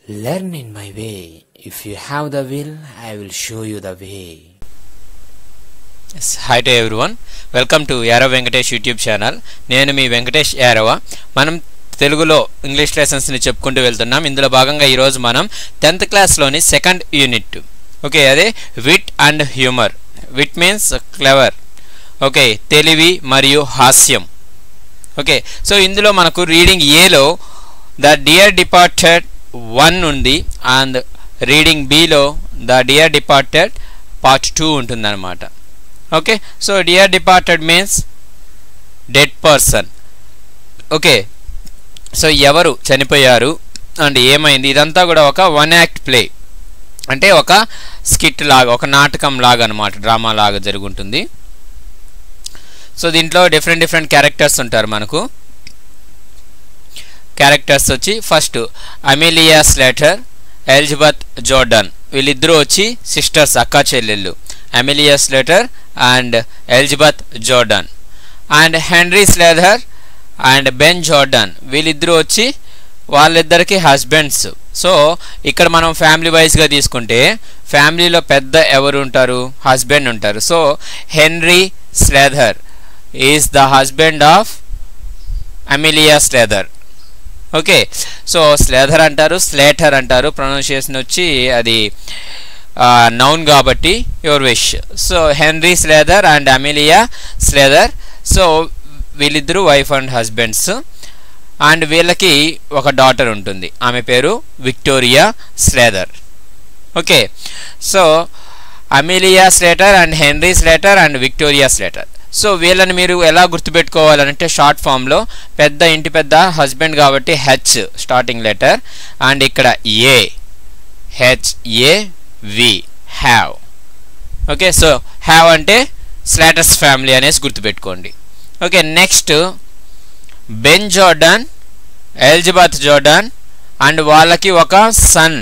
Learn in my way. If you have the will, I will show you the way. Yes hi to everyone welcome to యారవ్ Venkatesh YouTube channel నేను మీ వెంకటేష్ యారవ మనం తెలుగులో English లెసన్స్ని చెప్పుకుంటూ వెళ్తున్నాం ఇందులో భాగంగా ఈరోజు మనం టెన్త్ క్లాస్లోని సెకండ్ యూనిట్ ఓకే అదే wit and humour wit means clever okay తెలివి మరియు హాస్యం ఓకే సో ఇందులో మనకు రీడింగ్ ఏలో ద డియర్ డిపార్టెడ్ వన్ ఉంది అండ్ రీడింగ్ బిలో the dear departed part two ఉంటుందన్నమాట okay so dear departed means dead person okay so ఎవరు చనిపోయారు అండ్ ఏమైంది ఇదంతా కూడా ఒక వన్ యాక్ట్ ప్లే అంటే ఒక స్కిట్ లాగా ఒక నాటకం లాగా అనమాట డ్రామా లాగా జరుగుంటుంది సో దీంట్లో డిఫరెంట్ డిఫరెంట్ క్యారెక్టర్స్ ఉంటారు మనకు క్యారెక్టర్స్ వచ్చి first Amelia Slater Elizabeth Jordan వీళ్ళిద్దరూ వచ్చి సిస్టర్స్ అక్కా చెల్లెళ్ళు Amelia Slater and Elizabeth Jordan and Henry Slather and Ben Jordan వీళ్ళిద్దరూ వచ్చి వాళ్ళిద్దరికి హస్బెండ్స్ సో ఇక్కడ మనం ఫ్యామిలీ వైజ్గా తీసుకుంటే ఫ్యామిలీలో పెద్ద ఎవరు ఉంటారు హస్బెండ్ ఉంటారు so Henry Slather is the husband of Amelia Slather okay so Slather అంటారు స్లేటర్ అంటారు ప్రొనౌన్సియేషన్ వచ్చి అది నౌన్ కాబట్టి your wish so Henry Slather and Amelia Slather so వీళ్ళిద్దరూ వైఫ్ అండ్ హస్బెండ్స్ అండ్ వీళ్ళకి ఒక డాటర్ ఉంటుంది ఆమె పేరు Victoria Slather okay so Amelia Slater and Henry Slater and Victoria Slater so వీళ్ళని మీరు ఎలా గుర్తుపెట్టుకోవాలంటే షార్ట్ ఫామ్లో పెద్ద ఇంటి పెద్ద హస్బెండ్ కాబట్టి హెచ్ స్టార్టింగ్ లెటర్ అండ్ ఇక్కడ A H A V have okay so have అంటే స్లాటర్స్ ఫ్యామిలీ అనేసి గుర్తుపెట్టుకోండి okay next Ben Jordan Elizabeth Jordan and వాళ్ళకి ఒక సన్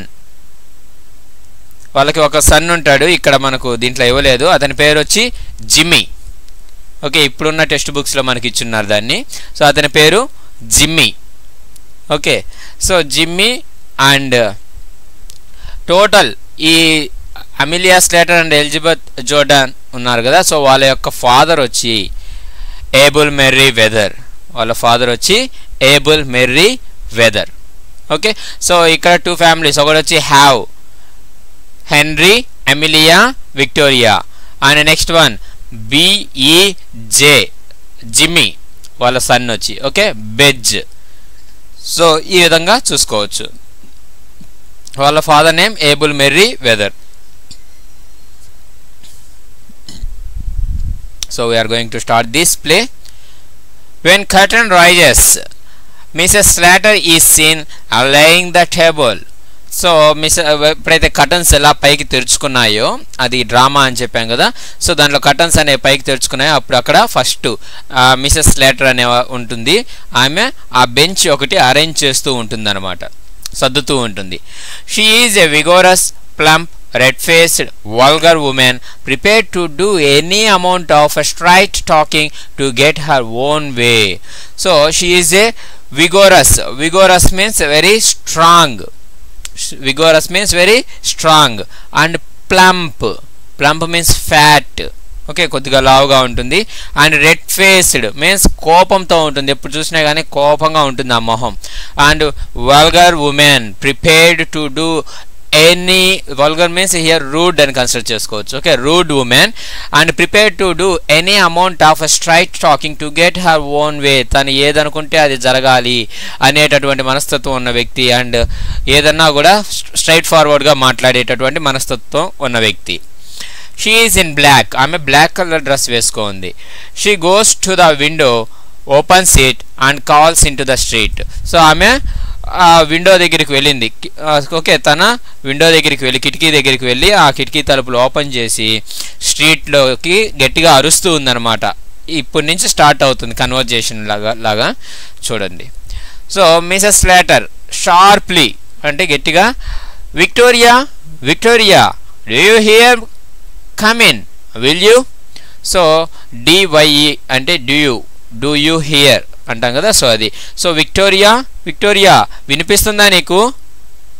వాళ్ళకి ఒక సన్ ఉంటాడు ఇక్కడ మనకు దీంట్లో ఇవ్వలేదు అతని పేరు వచ్చి జిమ్మీ ఓకే ఇప్పుడున్న టెక్స్ట్ బుక్స్లో మనకి ఇచ్చున్నారు దాన్ని సో అతని పేరు Jimmy okay so Jimmy and total ఈ Amelia Slater and Elizabeth Jordan ఉన్నారు కదా సో వాళ్ళ యొక్క ఫాదర్ వచ్చి ఏబుల్ మెర్రీ వెదర్ వాళ్ళ ఫాదర్ వచ్చి Abel Merryweather okay so ఇక్కడ టూ ఫ్యామిలీస్ ఒకటి వచ్చి have Henry Emilia Victoria and next one B E J Jimmy వాళ్ళ సన్ వచ్చి ఓకే బెజ్ సో ఈ విధంగా చూసుకోవచ్చు వాళ్ళ father name Abel Merryweather so we are going to start this play when curtain rises Mrs Slater is seen laying the table so miss ఎప్పుడైతే curtains ఎలా పైకి తెరుచుకున్నాయో అది డ్రామా అని చెప్పాం కదా సో దాంట్లో కటన్స్ అనేవి పైకి తెరుచుకున్నాయో అప్పుడు అక్కడ ఫస్ట్ మిసెస్ స్లేటర్ అనే ఉంటుంది ఆమె ఆ బెంచ్ ఒకటి అరేంజ్ చేస్తూ ఉంటుంది అనమాట సర్దుతూ ఉంటుంది she is a vigorous plump red faced vulgar woman prepared to do any amount of straight talking to get her own way so she is a vigorous vigorous means very strong vigorous means very strong and plump plump means fat okay కొద్దిగా లావుగా ఉంటుంది and red faced means కోపంతో ఉంటుంది ఎప్పుడు చూసినా కానీ కోపంగా ఉంటుంది ఆ మొహం and vulgar woman prepared to do any vulgar means here rude అని కన్సిడర్ చేసుకోవచ్చు okay rude woman and prepare to do any amount of straight talking to get her own way తను ఏదనుకుంటే అది జరగాలి అనేటటువంటి మనస్తత్వం ఉన్న వ్యక్తి అండ్ ఏదన్నా కూడా స్ట్రైట్ ఫార్వర్డ్గా మాట్లాడేటటువంటి మనస్తత్వం ఉన్న వ్యక్తి షీ ఈజ్ ఇన్ బ్లాక్ ఆమె బ్లాక్ కలర్ డ్రెస్ వేసుకోంది she goes to the window open seat and calls into the street so ఆమె ఆ విండో దగ్గరికి వెళ్ళింది ఓకే తన విండో దగ్గరికి వెళ్ళి కిటికీ దగ్గరికి వెళ్ళి ఆ కిటికీ తలుపులు ఓపెన్ చేసి స్ట్రీట్లోకి గట్టిగా అరుస్తూ ఉందన్నమాట ఇప్పటి నుంచి స్టార్ట్ అవుతుంది కన్వర్జేషన్ లాగా లాగా చూడండి సో మిసెస్ లేటర్ షార్ప్లీ అంటే గట్టిగా Victoria Victoria do you hear come in will you so D Y E అంటే do you do you hear అంటాం కదా సో అది సో విక్టోరియా విక్టోరియా వినిపిస్తుందా నీకు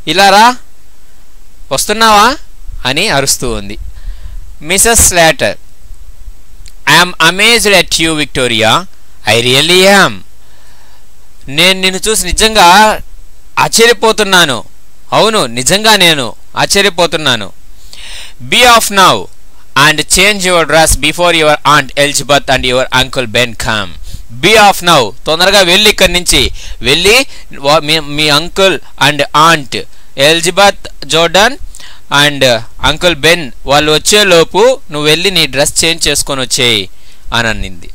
ఇలా రా వస్తున్నావా అని అరుస్తూ ఉంది Mrs Slater I'm amazed at you Victoria I really am నేను నిన్ను చూసి నిజంగా ఆశ్చర్యపోతున్నాను అవును నిజంగా నేను ఆశ్చర్యపోతున్నాను be off now and change your dress before your aunt Elizabeth and your uncle Ben come be off now తొందరగా వెళ్ళి ఇక్కడి నుంచి వెళ్ళి వా- మీ మీ uncle and aunt Elizabeth Jordan and uncle Ben వాళ్ళు వచ్చేలోపు నువ్వు వెళ్ళి నీ డ్రెస్ చేంజ్ చేసుకొని వచ్చేయి అని అన్నింది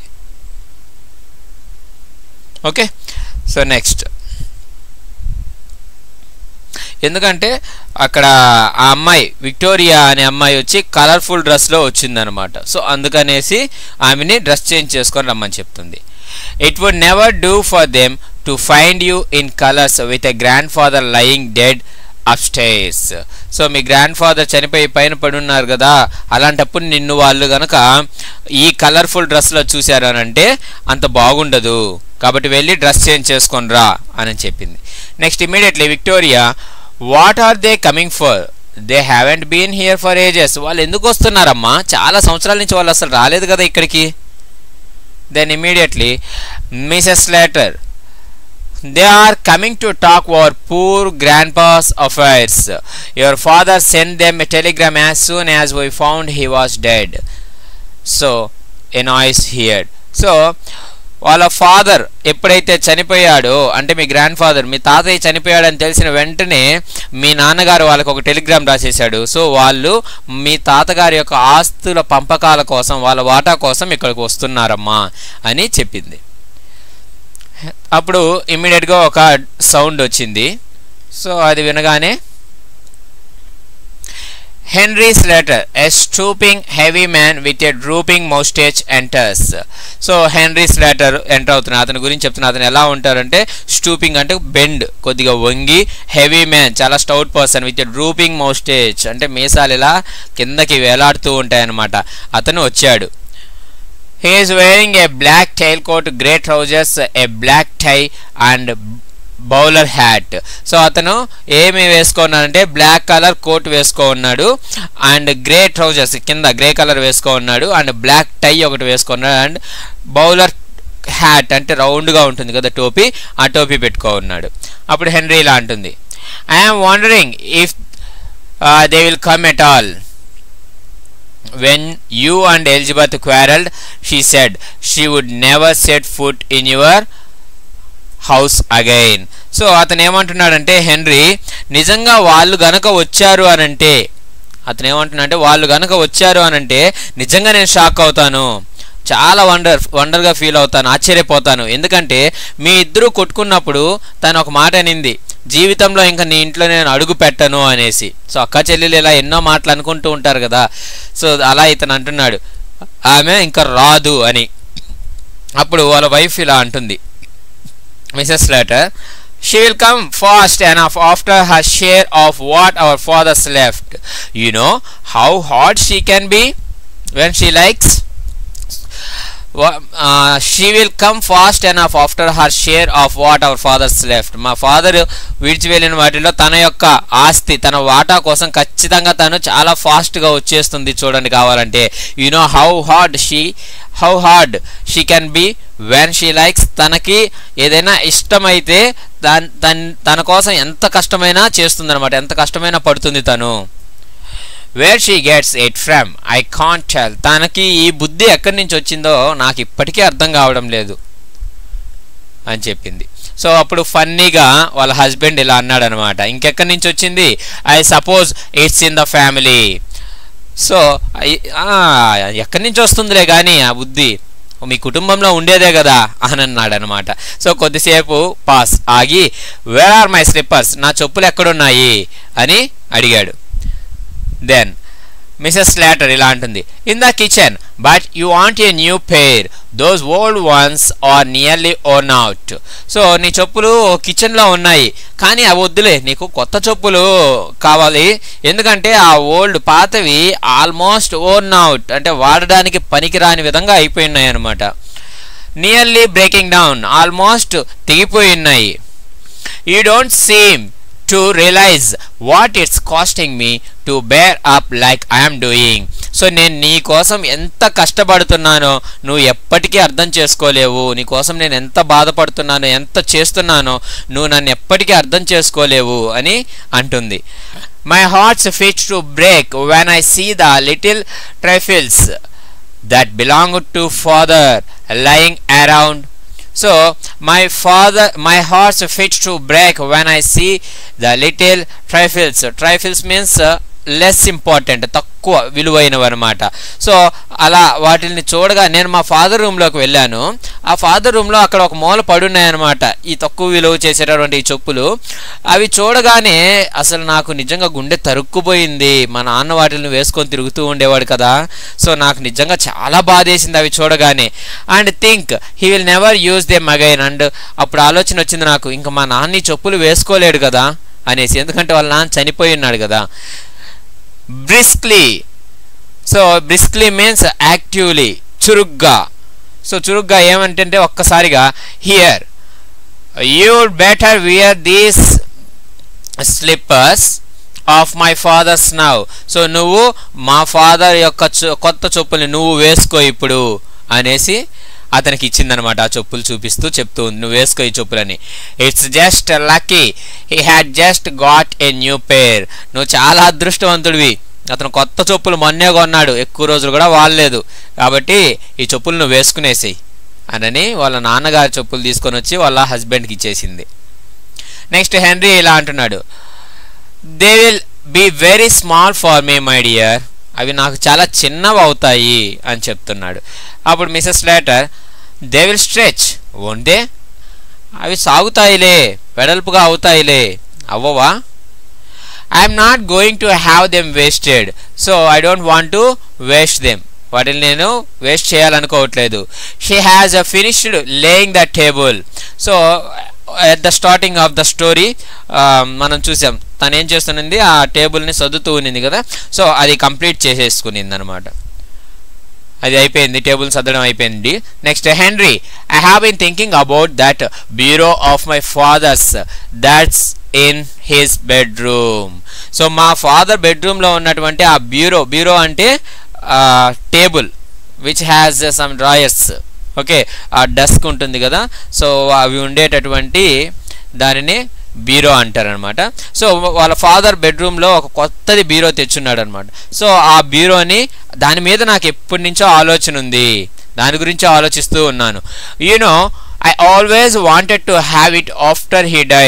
ఓకే సో నెక్స్ట్ ఎందుకంటే అక్కడ ఆ అమ్మాయి విక్టోరియా అనే అమ్మాయి వచ్చి కలర్ఫుల్ డ్రెస్లో వచ్చిందనమాట సో అందుకనేసి ఆమెని డ్రెస్ చేంజ్ చేసుకొని రమ్మని చెప్తుంది it would never do for them to find you in colours with a grandfather lying dead upstairs so మీ గ్రాండ్ ఫాదర్ చనిపోయి పైన పడి ఉన్నారు కదా అలాంటప్పుడు నిన్ను వాళ్ళు గనక ఈ కలర్ఫుల్ డ్రెస్లో చూశారు అని అంటే అంత బాగుండదు కాబట్టి వెళ్ళి డ్రెస్ చేంజ్ చేసుకొని రా అని చెప్పింది next immediately Victoria what are they coming for they haven't been here for ages వాళ్ళు ఎందుకు వస్తున్నారమ్మా చాలా సంవత్సరాల నుంచి వాళ్ళు అసలు రాలేదు కదా ఇక్కడికి then immediately Mrs Slater they are coming to talk our poor grandpa's affairs. Your father sent them a telegram as soon as we found he was dead. So, a noise heard. So, వాళ్ళ father ఎప్పుడైతే చనిపోయాడో అంటే మీ grand father మీ తాతయ్య చనిపోయాడని తెలిసిన వెంటనే మీ నాన్నగారు వాళ్ళకి ఒక టెలిగ్రామ్ రాసేశాడు సో వాళ్ళు మీ తాతగారి యొక్క ఆస్తుల పంపకాల కోసం వాళ్ళ వాటా కోసం ఇక్కడికి వస్తున్నారమ్మా అని చెప్పింది అప్పుడు ఇమ్మీడియట్గా ఒక సౌండ్ వచ్చింది సో అది వినగానే Henry Slater a stooping heavy man with a drooping moustache enters so Henry Slater enter అవుతున్నా అతని గురించి చెప్తున్నా అతను ఎలా ఉంటారంటే స్టూపింగ్ అంటే బెండ్ కొద్దిగా వంగి హెవీ మ్యాన్ చాలా stout person with a drooping moustache అంటే మీసాలు ఇలా కిందకి వేలాడుతూ ఉంటాయన్నమాట అతను వచ్చాడు He is wearing a black tailcoat, grey trousers, a black tie and bowler hat so అతను ఏమి వేసుకున్నాడంటే బ్లాక్ కలర్ కోట్ వేసుకో ఉన్నాడు అండ్ గ్రే ట్రౌజర్స్ కింద గ్రే కలర్ వేసుకో ఉన్నాడు అండ్ బ్లాక్ టై ఒకటి వేసుకున్నాడు అండ్ బౌలర్ హ్యాట్ అంటే రౌండ్గా ఉంటుంది కదా టోపీ ఆ టోపీ పెట్టుకో ఉన్నాడు అప్పుడు హెన్రీ ఇలా అంటుంది I'm wondering if they will come at all when you and Elizabeth quarreled, she said she would never set foot in your house again so అతను ఏమంటున్నాడంటే హెన్రీ నిజంగా వాళ్ళు గనక వచ్చారు అని అంటే అతను ఏమంటున్నాడంటే వాళ్ళు గనక వచ్చారు అని అంటే నిజంగా నేను షాక్ అవుతాను చాలా వండర్ వండర్గా ఫీల్ అవుతాను ఆశ్చర్యపోతాను ఎందుకంటే మీ ఇద్దరు కొట్టుకున్నప్పుడు తను ఒక మాట అనింది జీవితంలో ఇంకా నీ ఇంట్లో నేను అడుగు పెట్టను అనేసి సో అక్క చెల్లెలు ఇలా ఎన్నో మాటలు అనుకుంటూ ఉంటారు కదా సో అలా ఇతను అంటున్నాడు ఆమె ఇంకా రాదు అని అప్పుడు వాళ్ళ వైఫ్ ఇలా అంటుంది Mrs Slater she will come fast and off after her share of what our father's left you know how hot she can be when she likes she will come fast and off after her share of what our father's left మా father విడిచి వెళ్ళిన వాటిలో తన యొక్క ఆస్తి తన వాటా కోసం ఖచ్చితంగా తను చాలా ఫాస్ట్గా వచ్చేస్తుంది చూడండి కావాలంటే you know how hard she how hard she can be when she likes తనకి ఏదైనా ఇష్టమైతే దాని తన తన కోసం ఎంత కష్టమైనా చేస్తుందన్నమాట ఎంత కష్టమైనా పడుతుంది తను where she gets it from I can't tell తనకి ఈ బుద్ధి ఎక్కడి నుంచి వచ్చిందో నాకు ఇప్పటికీ అర్థం కావడం లేదు అని చెప్పింది సో అప్పుడు ఫన్నీగా వాళ్ళ హస్బెండ్ ఇలా అన్నాడు అనమాట ఇంకెక్కడి నుంచి వచ్చింది I suppose it's in the family so ఎక్కడి నుంచి వస్తుందిలే కానీ ఆ బుద్ధి మీ కుటుంబంలో ఉండేదే కదా అని అన్నాడు అనమాట సో కొద్దిసేపు పాస్ ఆగి వేర్ ఆర్ మై స్లిప్పర్స్ నా చెప్పులు ఎక్కడున్నాయి అని అడిగాడు దెన్ మిసెస్ స్లాటర్ ఇలా అంటుంది in the kitchen but you want a new pair those old ones are nearly worn out so నీ చెప్పులు కిచెన్లో ఉన్నాయి కానీ అవి వద్దులే నీకు కొత్త చెప్పులు కావాలి ఎందుకంటే ఆ ఓల్డ్ పాతవి ఆల్మోస్ట్ ఓన్ అవుట్ అంటే వాడడానికి పనికిరాని విధంగా అయిపోయినాయి అనమాట నియర్లీ బ్రేకింగ్ డౌన్ ఆల్మోస్ట్ తెగిపోయి ఉన్నాయి you don't seem to realise what it's costing me to bear up like I'm doing so నేను నీ కోసం ఎంత కష్టపడుతున్నానో నువ్వు ఎప్పటికీ అర్థం చేసుకోలేవు నీ కోసం నేను ఎంత బాధపడుతున్నానో ఎంత చేస్తున్నానో నువ్వు నన్ను ఎప్పటికీ అర్థం చేసుకోలేవు అని అంటుంది my heart's fit to break when I see the little trifles that belong to father lying around so my father my heart's fit to break when I see the little trifles trifles means less important తక్కువ విలువైనవి అనమాట so అలా వాటిని చూడగా నేను మా father రూమ్లోకి వెళ్ళాను ఆ ఫాదర్ రూమ్లో అక్కడ ఒక మూల పడున్నాయన్నమాట ఈ తక్కువ విలువ చేసేటటువంటి ఈ చెప్పులు అవి చూడగానే అసలు నాకు నిజంగా గుండె తరుక్కుపోయింది మా నాన్న వాటిని వేసుకొని తిరుగుతూ ఉండేవాడు కదా సో నాకు నిజంగా చాలా బాధేసింది అవి చూడగానే and think he will never use them again and అప్పుడు ఆలోచన వచ్చింది నాకు ఇంకా మా నాన్న ఈ చెప్పులు వేసుకోలేడు కదా అనేసి ఎందుకంటే వాళ్ళ నాన్న చనిపోయి ఉన్నాడు కదా briskly so briskly means actively చురుగ్గా సో చురుగ్గా ఏమంటే ఒక్కసారిగా here you better wear these slippers of my father's now so నువ్వు మా ఫాదర్ యొక్క చొ- కొత్త చెప్పుల్ని నువ్వు వేసుకో ఇప్పుడు అనేసి అతనికి ఇచ్చిందనమాట ఆ చెప్పులు చూపిస్తూ చెప్తూ ఉంది నువ్వు వేసుకో ఈ చెప్పులని it's just lucky he had just got a new pair నువ్వు చాలా అదృష్టవంతుడివి అతను కొత్త చెప్పులు మొన్నే కొన్నాడు ఎక్కువ రోజులు కూడా వాడలేదు కాబట్టి ఈ చెప్పులు నువ్వు వేసుకునేసేయి అనని వాళ్ళ నాన్నగారి చెప్పులు తీసుకొని వచ్చి వాళ్ళ హస్బెండ్కి ఇచ్చేసింది నెక్స్ట్ హెన్రీ ఇలా అంటున్నాడు they will be very small for me my dear అవి నాకు చాలా చిన్నవి అవుతాయి అని చెప్తున్నాడు అప్పుడు Mrs Slater they will stretch ఓంటే అవి సాగుతాయిలే వెడల్పుగా అవుతాయిలే అవ్వవా I'm not going to have them wasted so I don't want to waste them వాటిని నేను వేస్ట్ చేయాలనుకోవట్లేదు she has uh finished laying the table so at the starting of the story మనం చూసాం తను ఏం చేస్తున్నది ఆ టేబుల్ని సర్దుతూ ఉన్నింది కదా సో అది కంప్లీట్ చేసేసుకునింది అనమాట అది అయిపోయింది టేబుల్ సర్దడం అయిపోయింది next Henry I have been thinking about that bureau of my father's that's in his bedroom so మా ఫాదర్ బెడ్రూమ్లో ఉన్నటువంటి ఆ బ్యూరో బ్యూరో అంటే table which has some drawers okay ఆ డస్క్ ఉంటుంది కదా సో అవి ఉండేటటువంటి దానిని బీరో అంటారనమాట సో వాళ్ళ ఫాదర్ బెడ్రూమ్లో ఒక కొత్తది బీరో తెచ్చున్నాడు అనమాట సో ఆ బీరోని దాని మీద నాకు ఎప్పటి నుంచో ఆలోచన ఉంది దాని గురించి ఆలోచిస్తూ ఉన్నాను you know I always wanted to have it after he die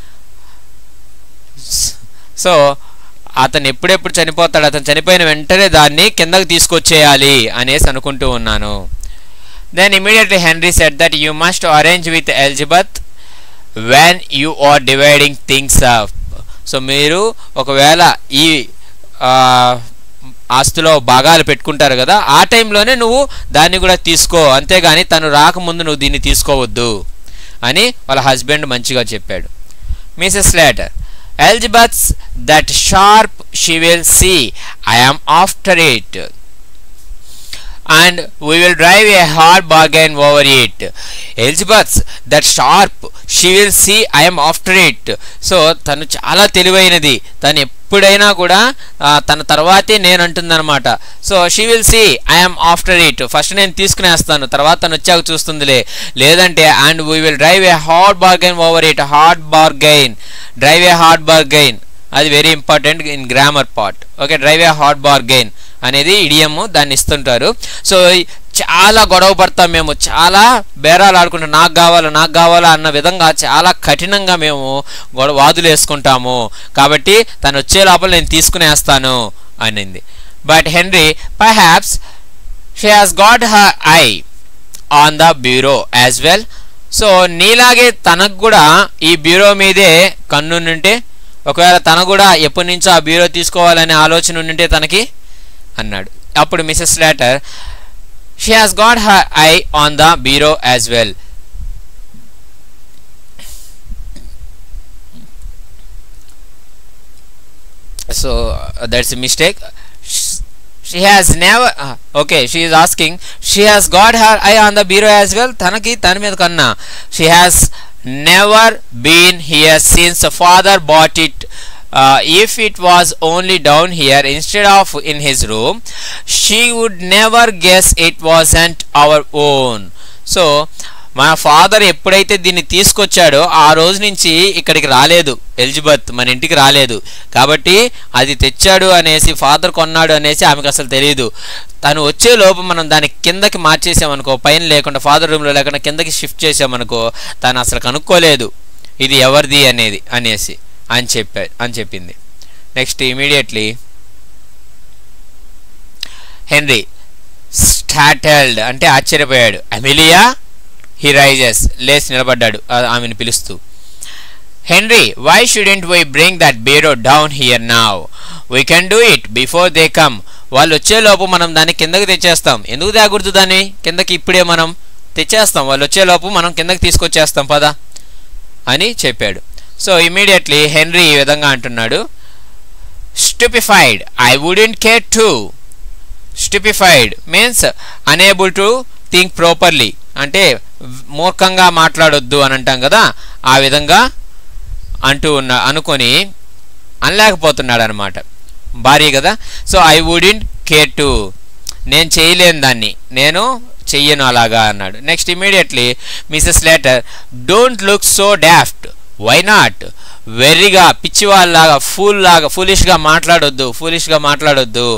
so అతను ఎప్పుడెప్పుడు చనిపోతాడు అతను చనిపోయిన వెంటనే దాన్ని కిందకి తీసుకొచ్చేయాలి అనేసి అనుకుంటూ ఉన్నాను then immediately Henry said that you must arrange with Elizabeth when you are dividing things up so మీరు ఒకవేళ ఈ ఆ, ఆస్తిలో భాగాలు పెట్టుకుంటారు కదా ఆ టైంలోనే నువ్వు దాన్ని కూడా తీసుకో అంతేగాని తను రాకముందు నువ్వు దీన్ని తీసుకోవద్దు అని వాళ్ళ హస్బెండ్ మంచిగా చెప్పాడు Mrs Slater Elizabeth's that sharp she will see I am after it and we will drive a hard bargain over it. Elizabeth, that sharp, she will see I am after it. So తను చాలా తెలివైనది తను ఎప్పుడైనా కూడా ఆ, తన తర్వాతే నేను అంటుందన్నమాట so she will see I'm after it first నేను తీసుకునేస్తాను తర్వాత తను వచ్చాక చూస్తుందిలే లేదంటే and we will drive a hard bargain over it hard bargain drive a hard bargain అది very important in grammar part okay drive a hard bargain అనేది idiom దాన్ని ఇస్తుంటారు సో చాలా గొడవ పడతాం మేము చాలా బేరాలు ఆడుకుంటాం నాకు కావాలా నాకు కావాలా అన్న విధంగా చాలా కఠినంగా మేము గొడవ వాదులు వేసుకుంటాము కాబట్టి తను వచ్చే లోపల నేను తీసుకునేస్తాను అనింది but Henry perhaps she has got her eye on the bureau as well so నీలాగే తనకు కూడా ఈ బ్యూరో మీదే కన్ను నుంటే ఒకవేళ తన కూడా ఎప్పటి నుంచో ఆ బ్యూరో తీసుకోవాలనే ఆలోచన ఉంటే తనకి అన్నాడు అప్పుడు Mrs Slater she has got her eye on the bureau as well so that's mistake she has never okay she is asking she has got her eye on the bureau as well తనకి తన మీద కన్నా she has never been here since father bought it uh, if it was only down here instead of in his room she would never guess it wasn't our own so మన father ఎప్పుడైతే దీన్ని తీసుకొచ్చాడో ఆ రోజు నుంచి ఇక్కడికి రాలేదు Elizabeth మన ఇంటికి రాలేదు కాబట్టి అది తెచ్చాడు అనేసి ఫాదర్ కొన్నాడు అనేసి ఆమెకు అసలు తెలియదు తను వచ్చే లోపు మనం దాన్ని కిందకి మార్చేసామనుకో పైన లేకుండా ఫాదర్ రూమ్లో లేకుండా కిందకి షిఫ్ట్ చేసామనుకో తను అసలు కనుక్కోలేదు ఇది ఎవరిది అనేది అనేసి అని చెప్పా అని చెప్పింది నెక్స్ట్ ఇమీడియట్లీ హెన్రీ స్టాటల్డ్ అంటే ఆశ్చర్యపోయాడు అమిలియా హీ రైజెస్ లేచి నిలబడ్డాడు ఆ- ఆమెను పిలుస్తూ Henry why shouldn't we bring that bureau down here now we can do it before they come వాళ్ళు వచ్చేలోపు మనం దాన్ని కిందకి తెచ్చేస్తాం ఎందుకు తేకూడదు దాన్ని కిందకి ఇప్పుడే మనం తెచ్చేస్తాం వాళ్ళు వచ్చేలోపు మనం కిందకి తీసుకొచ్చేస్తాం పదా అని చెప్పాడు సో ఇమీడియట్లీ హెన్రీ ఈ విధంగా అంటున్నాడు stupefied I wouldn't care to stupefied means unable to think properly అంటే మూర్ఖంగా మాట్లాడొద్దు అని అంటాం కదా ఆ విధంగా అంటూ ఉన్న అనుకొని అనలేకపోతున్నాడు అనమాట భార్య కదా so I wouldn't care to నేను చేయలేను దాన్ని నేను చెయ్యను అలాగా అన్నాడు next immediately Mrs Slater don't look so daft why not వెర్రిగా పిచ్చివాళ్ళలాగా ఫూల్ లాగా ఫూలిష్గా మాట్లాడొద్దు ఫూలిష్గా మాట్లాడొద్దు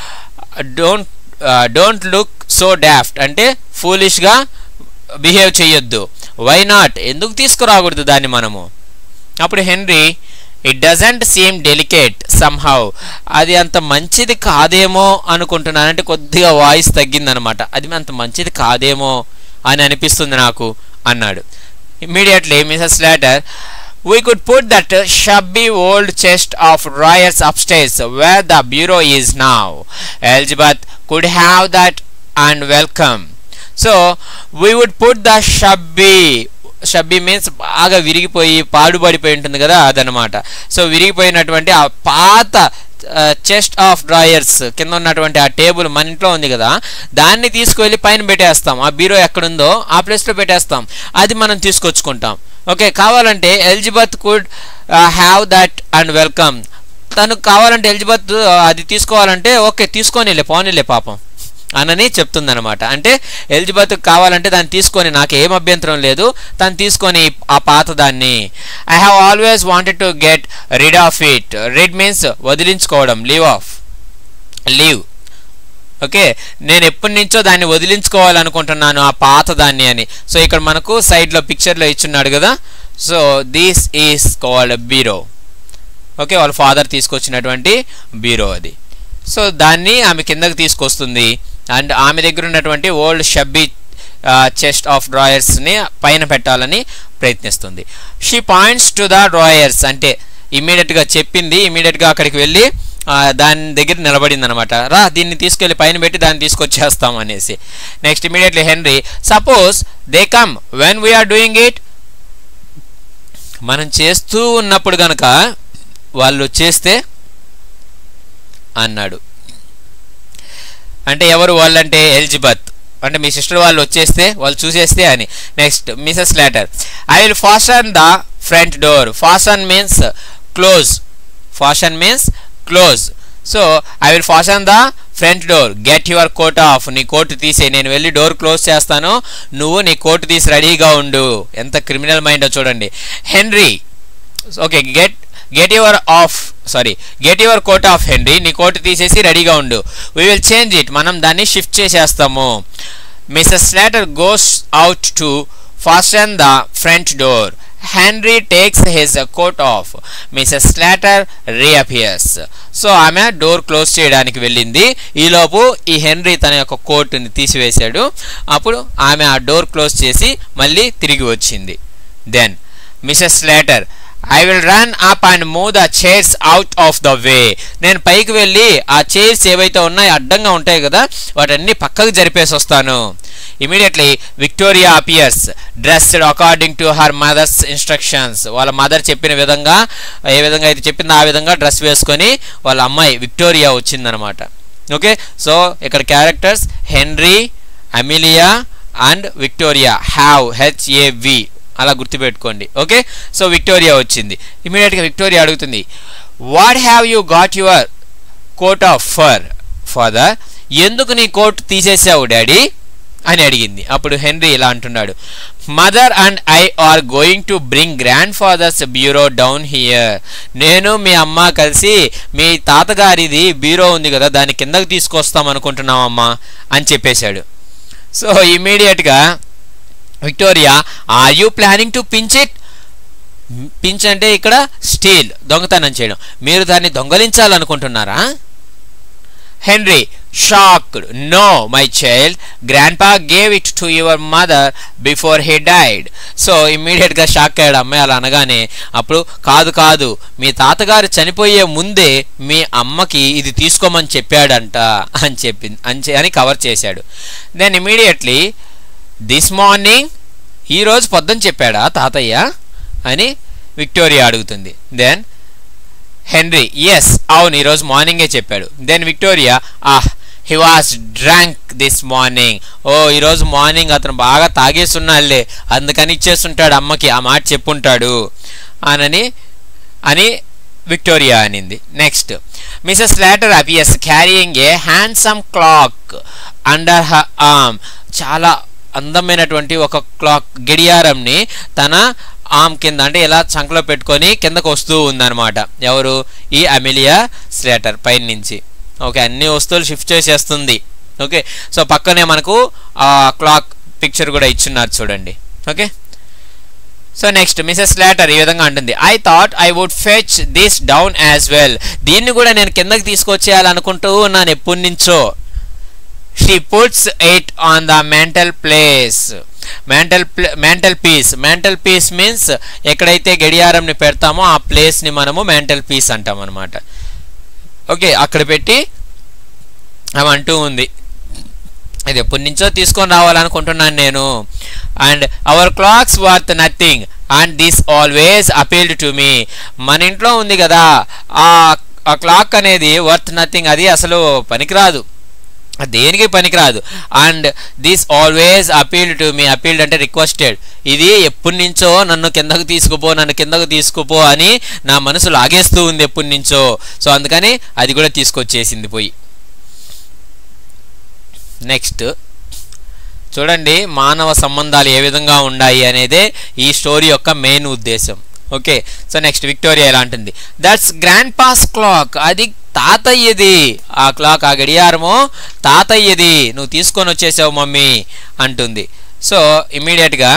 don't don't look so daft అంటే ఫూలిష్గా బిహేవ్ చేయొద్దు వై నాట్ ఎందుకు తీసుకురాకూడదు దాన్ని మనము అప్పుడు Henry it doesn't seem delicate somehow అది అంత మంచిది కాదేమో అనుకుంటున్నాను అంటే కొద్దిగా వాయిస్ తగ్గిందనమాట అది అంత మంచిది కాదేమో అని అనిపిస్తుంది నాకు అన్నాడు immediately Mrs Slater we could put that uh, shabby old chest of drawers upstairs where the bureau is now. Elizabeth could have that and welcome. So we would put the shabby shabby means బాగా విరిగిపోయి పాడుబడిపోయి ఉంటుంది కదా అదనమాట so విరిగిపోయినటువంటి ఆ పాత chest of drawers కింద ఉన్నటువంటి ఆ టేబుల్ మన ఇంట్లో ఉంది కదా దాన్ని తీసుకువెళ్ళి పైన పెట్టేస్తాం ఆ బీరో ఎక్కడుందో ఆ ప్లేస్లో పెట్టేస్తాం అది మనం తీసుకొచ్చుకుంటాం ఓకే కావాలంటే Elizabeth could have that and welcome తనకు కావాలంటే ఎలిజబెత్ అది తీసుకోవాలంటే ఓకే తీసుకొనిలే పోనీలే పాపం అనని చెప్తుందనమాట అంటే ఎలిజబెత్ కావాలంటే దాన్ని తీసుకొని నాకు ఏం అభ్యంతరం లేదు తను తీసుకొని ఆ పాత దాన్ని I have always wanted to get rid of it rid means వదిలించుకోవడం లీవ్ ఆఫ్ లీవ్ ఓకే నేను ఎప్పటి నుంచో దాన్ని వదిలించుకోవాలనుకుంటున్నాను ఆ పాత దాన్ని అని సో ఇక్కడ మనకు సైడ్లో పిక్చర్లో ఇచ్చున్నాడు కదా so these is called bureau okay వాళ్ళ ఫాదర్ తీసుకొచ్చినటువంటి బీరో అది సో దాన్ని ఆమె కిందకి తీసుకొస్తుంది అండ్ ఆమె దగ్గర ఉన్నటువంటి ఓల్డ్ షబ్బీ చెస్ట్ ఆఫ్ డ్రాయర్స్ని పైన పెట్టాలని ప్రయత్నిస్తుంది she points to the drawers అంటే ఇమీడియట్గా చెప్పింది ఇమీడియట్గా అక్కడికి వెళ్ళి ఆ, దాని దగ్గర నిలబడింది అనమాట రా దీన్ని తీసుకెళ్ళి పైన పెట్టి దాన్ని తీసుకొచ్చేస్తాం అనేసి next immediately Henry suppose they come when we're doing it మనం చేస్తూ ఉన్నప్పుడు గనక వాళ్ళు చేస్తే అన్నాడు అంటే ఎవరు వాళ్ళంటే ఎలిజబెత్ అంటే మీ సిస్టర్ వాళ్ళు వచ్చేస్తే వాళ్ళు చూసేస్తే అని next Mrs Slater I will fasten the front door fasten means close fasten means close so I will fasten the front door get your coat off నీ కోట్ తీసే నేను వెళ్ళి డోర్ క్లోజ్ చేస్తాను నువ్వు నీ కోట్ తీసి రెడీగా ఉండు ఎంత క్రిమినల్ మైండో చూడండి Henry okay get get your off sorry get your coat off Henry నీ కోట్ తీసేసి రెడీగా ఉండు వీ విల్ చేంజ్ ఇట్ మనం దాన్ని షిఫ్ట్ చేసేస్తాము Mrs Slater goes out to fasten the front door Henry takes his coat off Mrs Slater reappears so ఆమె door close చేయడానికి వెళ్ళింది ఈలోపు ఈ హెన్రీ తన యొక్క కోటుని తీసివేశాడు అప్పుడు ఆమె ఆ డోర్ క్లోజ్ చేసి మళ్ళీ తిరిగి వచ్చింది then Mrs Slater I will run up and move the chairs out of the way నేను పైకి వెళ్ళి ఆ చైర్స్ ఏవైతే ఉన్నాయో అడ్డంగా ఉంటాయి కదా వాటన్ని పక్కకు జరిపేసి వస్తాను immediately Victoria appears dressed according to her mother's instructions వాళ్ళ మదర్ చెప్పిన విధంగా ఏ విధంగా అయితే చెప్పిందో ఆ విధంగా డ్రెస్ వేసుకొని వాళ్ళ అమ్మాయి విక్టోరియా వచ్చిందనమాట ఓకే సో ఇక్కడ characters Henry Amelia and Victoria have H A V అలా గుర్తుపెట్టుకోండి ఓకే సో విక్టోరియా వచ్చింది ఇమీడియట్గా విక్టోరియా అడుగుతుంది what have you got your coat off for father ఎందుకు నీ కోట్ తీసేసావు డాడీ అని అడిగింది అప్పుడు హెన్రీ ఇలా అంటున్నాడు mother and I are going to bring grandfather's bureau down here నేను మీ అమ్మ కలిసి మీ తాతగారిది బ్యూరో ఉంది కదా దాని కిందకు తీసుకొస్తాం అనుకుంటున్నాం అమ్మా అని చెప్పేశాడు సో ఇమీడియట్గా Victoria are you planning to pinch it pinch అంటే ఇక్కడ స్టీల్ దొంగతనం చేయడం మీరు దాన్ని దొంగలించాలనుకుంటున్నారా Henry shocked no my child grandpa gave it to your mother before he died so ఇమ్మీడియట్గా షాక్ అయ్యాడు అమ్మాయి అలా అనగానే అప్పుడు కాదు కాదు మీ తాతగారు చనిపోయే ముందే మీ అమ్మకి ఇది తీసుకోమని చెప్పాడంట అని చెప్పింది అని చె- అని కవర్ చేశాడు దెన్ ఇమీడియట్లీ దిస్ మార్నింగ్ ఈరోజు పొద్దున చెప్పాడా తాతయ్య అని విక్టోరియా అడుగుతుంది దెన్ హెన్రీ ఎస్ అవును ఈరోజు మార్నింగే చెప్పాడు then Victoria ah he was drunk this morning ఓ ఈరోజు మార్నింగ్ అతను బాగా తాగేస్తున్నాడులే అందుకని ఇచ్చేస్తుంటాడు అమ్మకి ఆ మాట చెప్పుంటాడు అనని అని విక్టోరియా అనింది next Mrs Slater appears carrying a handsome clock under her arm చాలా అందమైనటువంటి ఒక క్లాక్ గడియారంని తన ఆమ్ కింద అంటే ఇలా చంకలో పెట్టుకొని కిందకు వస్తూ ఉందన్నమాట ఎవరు ఈ అమిలియా స్లేటర్ పైన నుంచి ఓకే అన్ని వస్తువులు షిఫ్ట్ చేసేస్తుంది ఓకే సో పక్కనే మనకు ఆ క్లాక్ పిక్చర్ కూడా ఇచ్చున్నారు చూడండి okay so next Mrs Slater ఈ విధంగా అంటుంది I thought I would fetch this down as well దీన్ని కూడా నేను కిందకి తీసుకొచ్చేయాలనుకుంటూ ఉన్నాను ఎప్పటి నుంచో she puts it on the mantel place mantel mantel piece mantel piece means ఎక్కడైతే గడియారంని పెడతామో ఆ ప్లేస్ని మనము మెంటల్ పీస్ అంటాం అనమాట ఓకే అక్కడ పెట్టి ఆమె అంటూ ఉంది ఇది ఎప్పటి నుంచో తీసుకొని రావాలనుకుంటున్నాను నేను and our clocks worth nothing and this always appealed to me మన ఇంట్లో ఉంది కదా ఆ ఆ క్లాక్ అనేది వర్త్ నథింగ్ అది అసలు పనికిరాదు దేనికి పనికిరాదు and this always appealed to me appealed అంటే రిక్వెస్టెడ్ ఇది ఎప్పటి నుంచో నన్ను కిందకు తీసుకుపో నన్ను కిందకు తీసుకుపో అని నా మనసు లాగేస్తూ ఉంది ఎప్పటి నుంచో సో అందుకని అది కూడా తీసుకొచ్చేసింది పోయి నెక్స్ట్ చూడండి మానవ సంబంధాలు ఏ విధంగా ఉన్నాయి అనేదే ఈ స్టోరీ యొక్క మెయిన్ ఉద్దేశం ఓకే సో నెక్స్ట్ విక్టోరియా ఎలా అంటుంది దట్స్ గ్రాండ్ పాస్ క్లాక్ అది తాతయ్యది ఆ క్లాక్ ఆ గడియారము తాతయ్యది నువ్వు తీసుకొని వచ్చేసావు మమ్మీ అంటుంది సో ఇమ్మీడియట్గా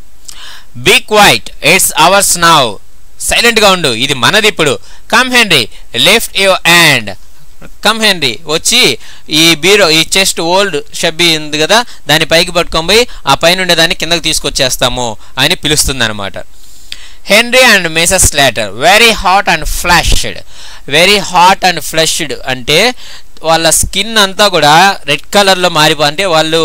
be quiet it's ours now సైలెంట్గా ఉండు ఇది మనది ఇప్పుడు come Henry lift your hand come Henry వచ్చి ఈ బీరో ఈ చెస్ట్ ఓల్డ్ షబ్బీ ఉంది కదా దాన్ని పైకి పట్టుకొని పోయి ఆ పైన ఉండేదాన్ని కిందకి తీసుకొచ్చేస్తాము అని పిలుస్తుంది అనమాట Henry and Mrs Slater very hot and flushed very hot and flushed అంటే వాళ్ళ స్కిన్ అంతా కూడా రెడ్ కలర్లో మారిపో అంటే వాళ్ళు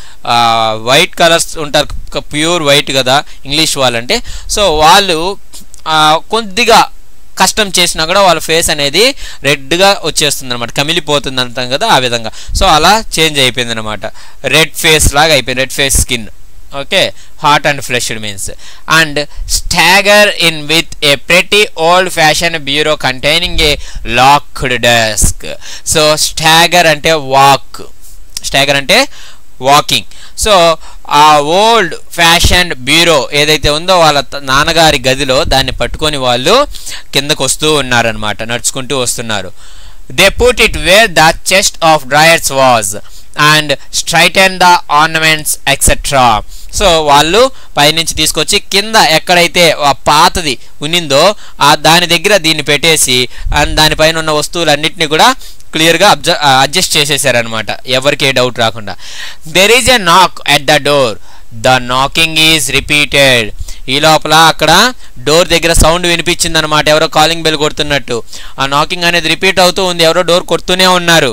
వైట్ కలర్స్ ఉంటారు ప్యూర్ వైట్ కదా ఇంగ్లీష్ వాళ్ళంటే సో వాళ్ళు ఆ, కొద్దిగా కష్టం చేసినా కూడా వాళ్ళ ఫేస్ అనేది రెడ్గా వచ్చేస్తుంది అనమాట కమిలిపోతుంది అంటాం కదా ఆ విధంగా సో అలా చేంజ్ అయిపోయింది అనమాట రెడ్ ఫేస్ లాగా అయిపోయింది red face skin okay hot and flushed means and stagger in with a pretty old fashion bureau containing a locked desk so stagger అంటే వాక్ స్టాగర్ అంటే వాకింగ్ సో ఆ old fashion bureau ఏదైతే ఉందో వాళ్ళ త- నాన్నగారి గదిలో దాన్ని పట్టుకొని వాళ్ళు కిందకు వస్తూ ఉన్నారనమాట నడుచుకుంటూ వస్తున్నారు they put it where the chest of drawers was and straighten the ornaments etcetera so వాళ్ళు పైనుంచి తీసుకొచ్చి కింద ఎక్కడైతే ఆ పాతది ఉన్నిందో ఆ దాని దగ్గర దీన్ని పెట్టేసి అండ్ దానిపైన ఉన్న వస్తువులన్నింటినీ కూడా క్లియర్గా అబ్జ అడ్జస్ట్ చేసేసారనమాట ఎవరికి ఏ డౌట్ రాకుండా there is a knock at the door the knocking is repeated ఈ లోపల అక్కడ డోర్ దగ్గర సౌండ్ వినిపించింది అనమాట ఎవరో కాలింగ్ బెల్ కొడుతున్నట్టు ఆ నాకింగ్ అనేది రిపీట్ అవుతూ ఉంది ఎవరో డోర్ కొడుతూనే ఉన్నారు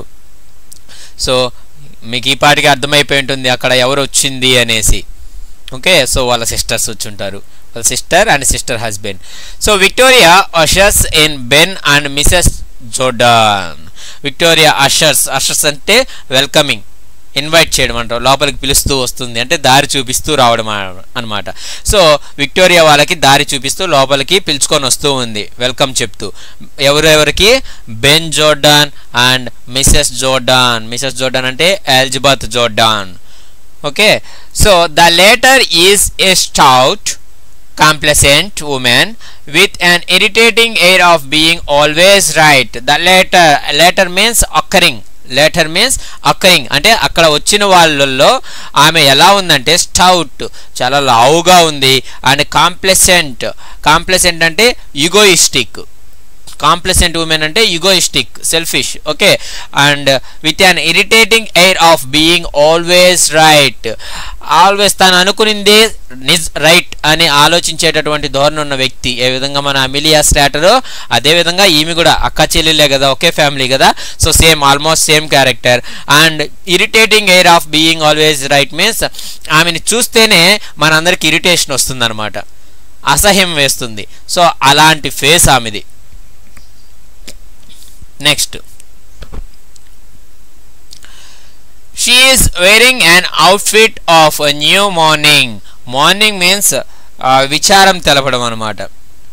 సో మీకు ఈ పాటికి అర్థమైపోయి ఉంటుంది అక్కడ ఎవరు వచ్చింది అనేసి ఓకే సో వాళ్ళ సిస్టర్స్ వచ్చి ఉంటారు వాళ్ళ sister and sister husband so Victoria ushers in Ben and Mrs Jordan Victoria ushers ushers అంటే వెల్కమింగ్ ఇన్వైట్ చేయడం అంటారు లోపలికి పిలుస్తూ వస్తుంది అంటే దారి చూపిస్తూ రావడం అనమాట సో విక్టోరియా వాళ్ళకి దారి చూపిస్తూ లోపలికి పిలుచుకొని వస్తూ ఉంది వెల్కమ్ చెప్తూ ఎవరెవరికి Ben Jordan and Mrs Jordan Mrs Jordan అంటే Elizabeth Jordan okay so the latter is a stout complacent woman with an irritating air of being always right the latter latter means occurring latter means occurring అంటే అక్కడ వచ్చిన వాళ్ళల్లో ఆమె ఎలా ఉందంటే stout చాలా లావుగా ఉంది అండ్ కాంప్లెసెంట్ కాంప్లెసెంట్ అంటే యుగోయిస్టిక్ కాంప్లెసెంట్ ఉమెన్ అంటే egoistic selfish okay and with an irritating air of being always right always తాను అనుకునిందే నిజ్ రైట్ అని ఆలోచించేటటువంటి ధోరణి ఉన్న వ్యక్తి ఏ విధంగా మన అమిలియా స్లాటరో అదే విధంగా ఈమె కూడా అక్క చెల్లెలే కదా ఒకే ఫ్యామిలీ కదా so same almost same character and irritating air of being always right means ఆమెను చూస్తేనే మనందరికి ఇరిటేషన్ వస్తుందన్నమాట అసహ్యం వేస్తుంది సో అలాంటి ఫేస్ ఆమెది next she is wearing an outfit of new mourning mourning means విచారం తెలపడం అనమాట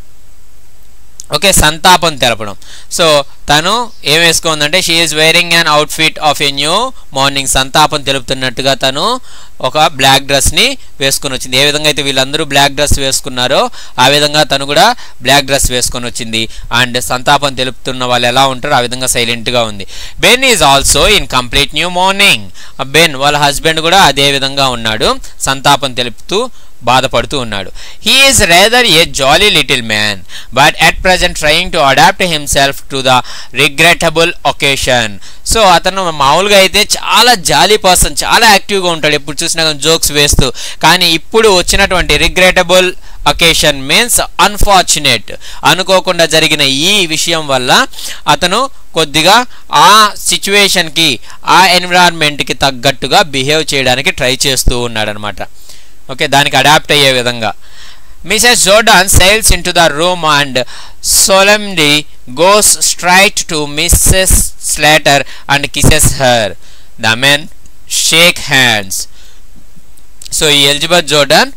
ఓకే సంతాపం తెలపడం సో తను ఏం వేసుకుందంటే she is wearing an outfit of a new mourning సంతాపం తెలుపుతున్నట్టుగా తను ఒక బ్లాక్ డ్రెస్ని వేసుకొని వచ్చింది ఏ విధంగా అయితే వీళ్ళందరూ బ్లాక్ డ్రెస్ వేసుకున్నారో ఆ విధంగా తను కూడా బ్లాక్ డ్రెస్ వేసుకొని వచ్చింది అండ్ సంతాపం తెలుపుతున్న వాళ్ళు ఎలా ఉంటారో ఆ విధంగా సైలెంట్గా ఉంది Ben is also in complete new mourning Ben వాళ్ళ హస్బెండ్ కూడా అదే విధంగా ఉన్నాడు సంతాపం తెలుపుతూ బాధపడుతూ ఉన్నాడు he is rather a jolly little man but at present trying to adapt himself to the regrettable occasion so అతను మామూలుగా అయితే చాలా జాలీ పర్సన్ చాలా యాక్టివ్గా ఉంటాడు ఎప్పుడు చూసినా జోక్స్ వేస్తూ కానీ ఇప్పుడు వచ్చినటువంటి రిగ్రెటబుల్ అకేషన్ మీన్స్ అన్ఫార్చునేట్ అనుకోకుండా జరిగిన ఈ విషయం వల్ల అతను కొద్దిగా ఆ సిచ్యువేషన్కి ఆ ఎన్విరాన్మెంట్కి తగ్గట్టుగా బిహేవ్ చేయడానికి ట్రై చేస్తూ ఉన్నాడనమాట ఓకే దానికి అడాప్ట్ అయ్యే విధంగా Mrs Jordan sails into the room and solemnly goes straight to Mrs Slater and kisses her the men shake hands so ఈ ఎలిజబెత్ జోర్డాన్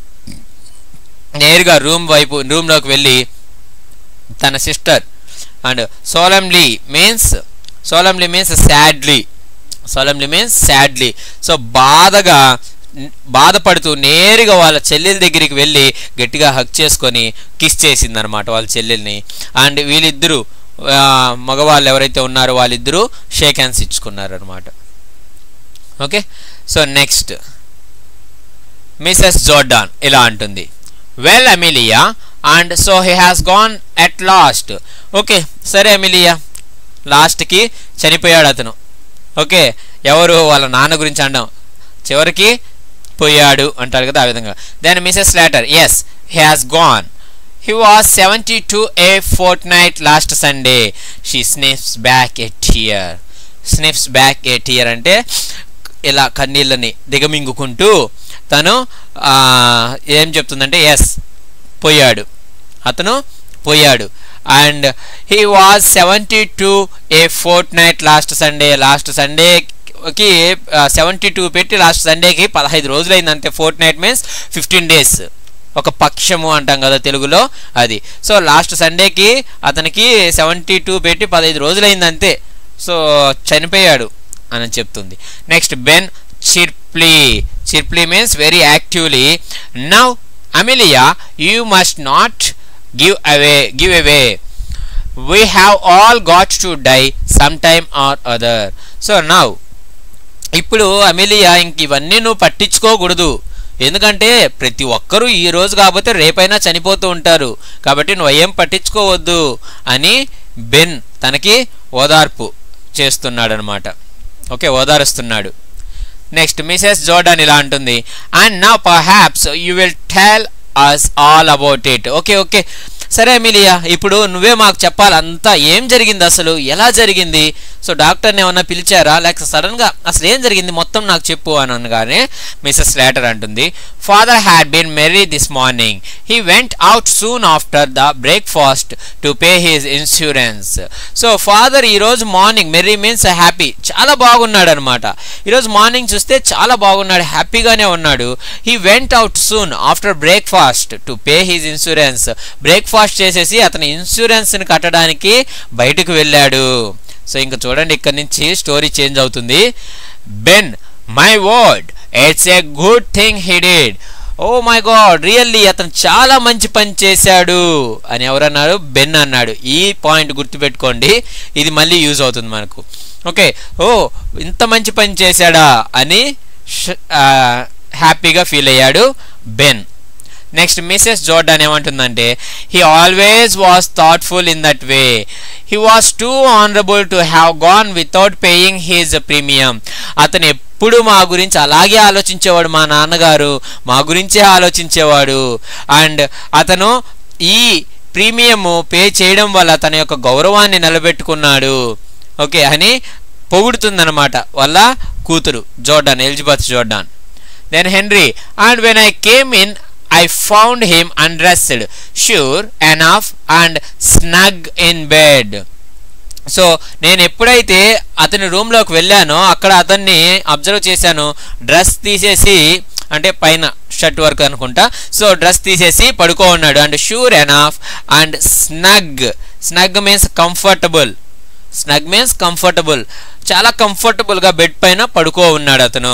నేరుగా రూమ్ వైపు రూమ్లోకి వెళ్ళి తన sister and solemnly means solemnly means sadly solemnly means sadly so బాధగా బాధపడుతూ నేరుగా వాళ్ళ చెల్లెల దగ్గరికి వెళ్ళి గట్టిగా హక్ చేసుకొని కిస్ చేసింది అనమాట వాళ్ళ చెల్లెల్ని అండ్ వీళ్ళిద్దరూ మగవాళ్ళు ఎవరైతే ఉన్నారో వాళ్ళిద్దరూ షేక్ హ్యాండ్స్ ఇచ్చుకున్నారు అనమాట okay so next Mrs Jordan ఇలా అంటుంది well Amelia and so he has gone at last okay సరే అమిలియా లాస్ట్కి చనిపోయాడు అతను ఓకే ఎవరు వాళ్ళ నాన్న గురించి అంటాం చివరికి పోయాడు అంటారు కదా ఆ విధంగా then Mrs Slater yes he has gone he was seventy two a fortnight last Sunday she sniffs back a tear sniffs back a tear అంటే ఇలా కన్నీళ్ళని దిగమింగుకుంటూ తను ఏం చెప్తుందంటే ఎస్ పోయాడు అతను పోయాడు and he was seventy two a fortnight last Sunday last సండేకి seventy two పెట్టి లాస్ట్ సండేకి పదహైదు రోజులైంది అంతే fortnight means fifteen days ఒక పక్షము అంటాం కదా తెలుగులో అది సో లాస్ట్ సండేకి అతనికి సెవెంటీ టూ పెట్టి పదహైదు రోజులైంది అంతే సో చనిపోయాడు అని చెప్తుంది next Ben chirpily chirpily means very actively now Amelia you must not give away give away we have all got to die some time or other so now ఇప్పుడు Amelia ఇంక ఇవన్నీ నువ్వు పట్టించుకోకూడదు ఎందుకంటే ప్రతి ఒక్కరూ ఈ రోజు కాకపోతే రేపైనా చనిపోతూ ఉంటారు కాబట్టి నువ్వు ఏం పట్టించుకోవద్దు అని బెన్ తనకి ఓదార్పు చేస్తున్నాడు అనమాట ఓకే ఓదారుస్తున్నాడు నెక్స్ట్ మిసెస్ జోర్డాన్ ఇలా అంటుంది అండ్ నా perhaps you will tell us all about it okay okay సరే మిలియా ఇప్పుడు నువ్వే మాకు చెప్పాలి అంతా ఏం జరిగింది అసలు ఎలా జరిగింది సో డాక్టర్ని ఏమన్నా పిలిచారా లేక సడన్గా అసలు ఏం జరిగింది మొత్తం నాకు చెప్పు అని అనగానే మిసెస్ లేటర్ అంటుంది father had been merry this morning he went out soon after the breakfast to pay his insurance so father ఈరోజు మార్నింగ్ మెర్రీ మీన్స్ హ్యాపీ చాలా బాగున్నాడు అనమాట ఈరోజు మార్నింగ్ చూస్తే చాలా బాగున్నాడు హ్యాపీగానే ఉన్నాడు he went out soon after breakfast to pay his insurance breakfast చేసేసి అతని ఇన్సూరెన్స్ని కట్టడానికి బయటకు వెళ్ళాడు సో ఇంకా చూడండి ఇక్కడ నుంచి స్టోరీ చేంజ్ అవుతుంది Ben my word it's a good thing he did oh my God really అతను చాలా మంచి పని చేశాడు అని ఎవరన్నారు బెన్ అన్నాడు ఈ పాయింట్ గుర్తుపెట్టుకోండి ఇది మళ్ళీ యూజ్ అవుతుంది మనకు ఓకే ఓ ఇంత మంచి పని చేశాడా అని హ్యాపీగా ఫీల్ అయ్యాడు బెన్ నెక్స్ట్ మిసెస్ జోర్డాన్ ఏమంటుందంటే he always was thoughtful in that way he was too honourable to have gone without paying his premium అతను ఎప్పుడు మా గురించి అలాగే ఆలోచించేవాడు మా నాన్నగారు మా గురించే ఆలోచించేవాడు అండ్ అతను ఈ ప్రీమియము పే చేయడం వల్ల తన యొక్క గౌరవాన్ని నిలబెట్టుకున్నాడు ఓకే అని పొగుడుతుందన్నమాట వాళ్ళ కూతురు Jordan Elizabeth Jordan then Henry and when I came in I found him undressed, sure enough, and snug in bed. So నేను ఎప్పుడైతే అతని రూమ్లోకి వెళ్ళానో అక్కడ అతన్ని అబ్జర్వ్ చేశాను డ్రెస్ తీసేసి అంటే పైన షర్ట్ వర్క్ అనుకుంటా సో డ్రెస్ తీసేసి పడుకో ఉన్నాడు and sure enough and snug snug means comfortable snug means comfortable చాలా కంఫర్టబుల్గా బెడ్ పైన పడుకో ఉన్నాడు అతను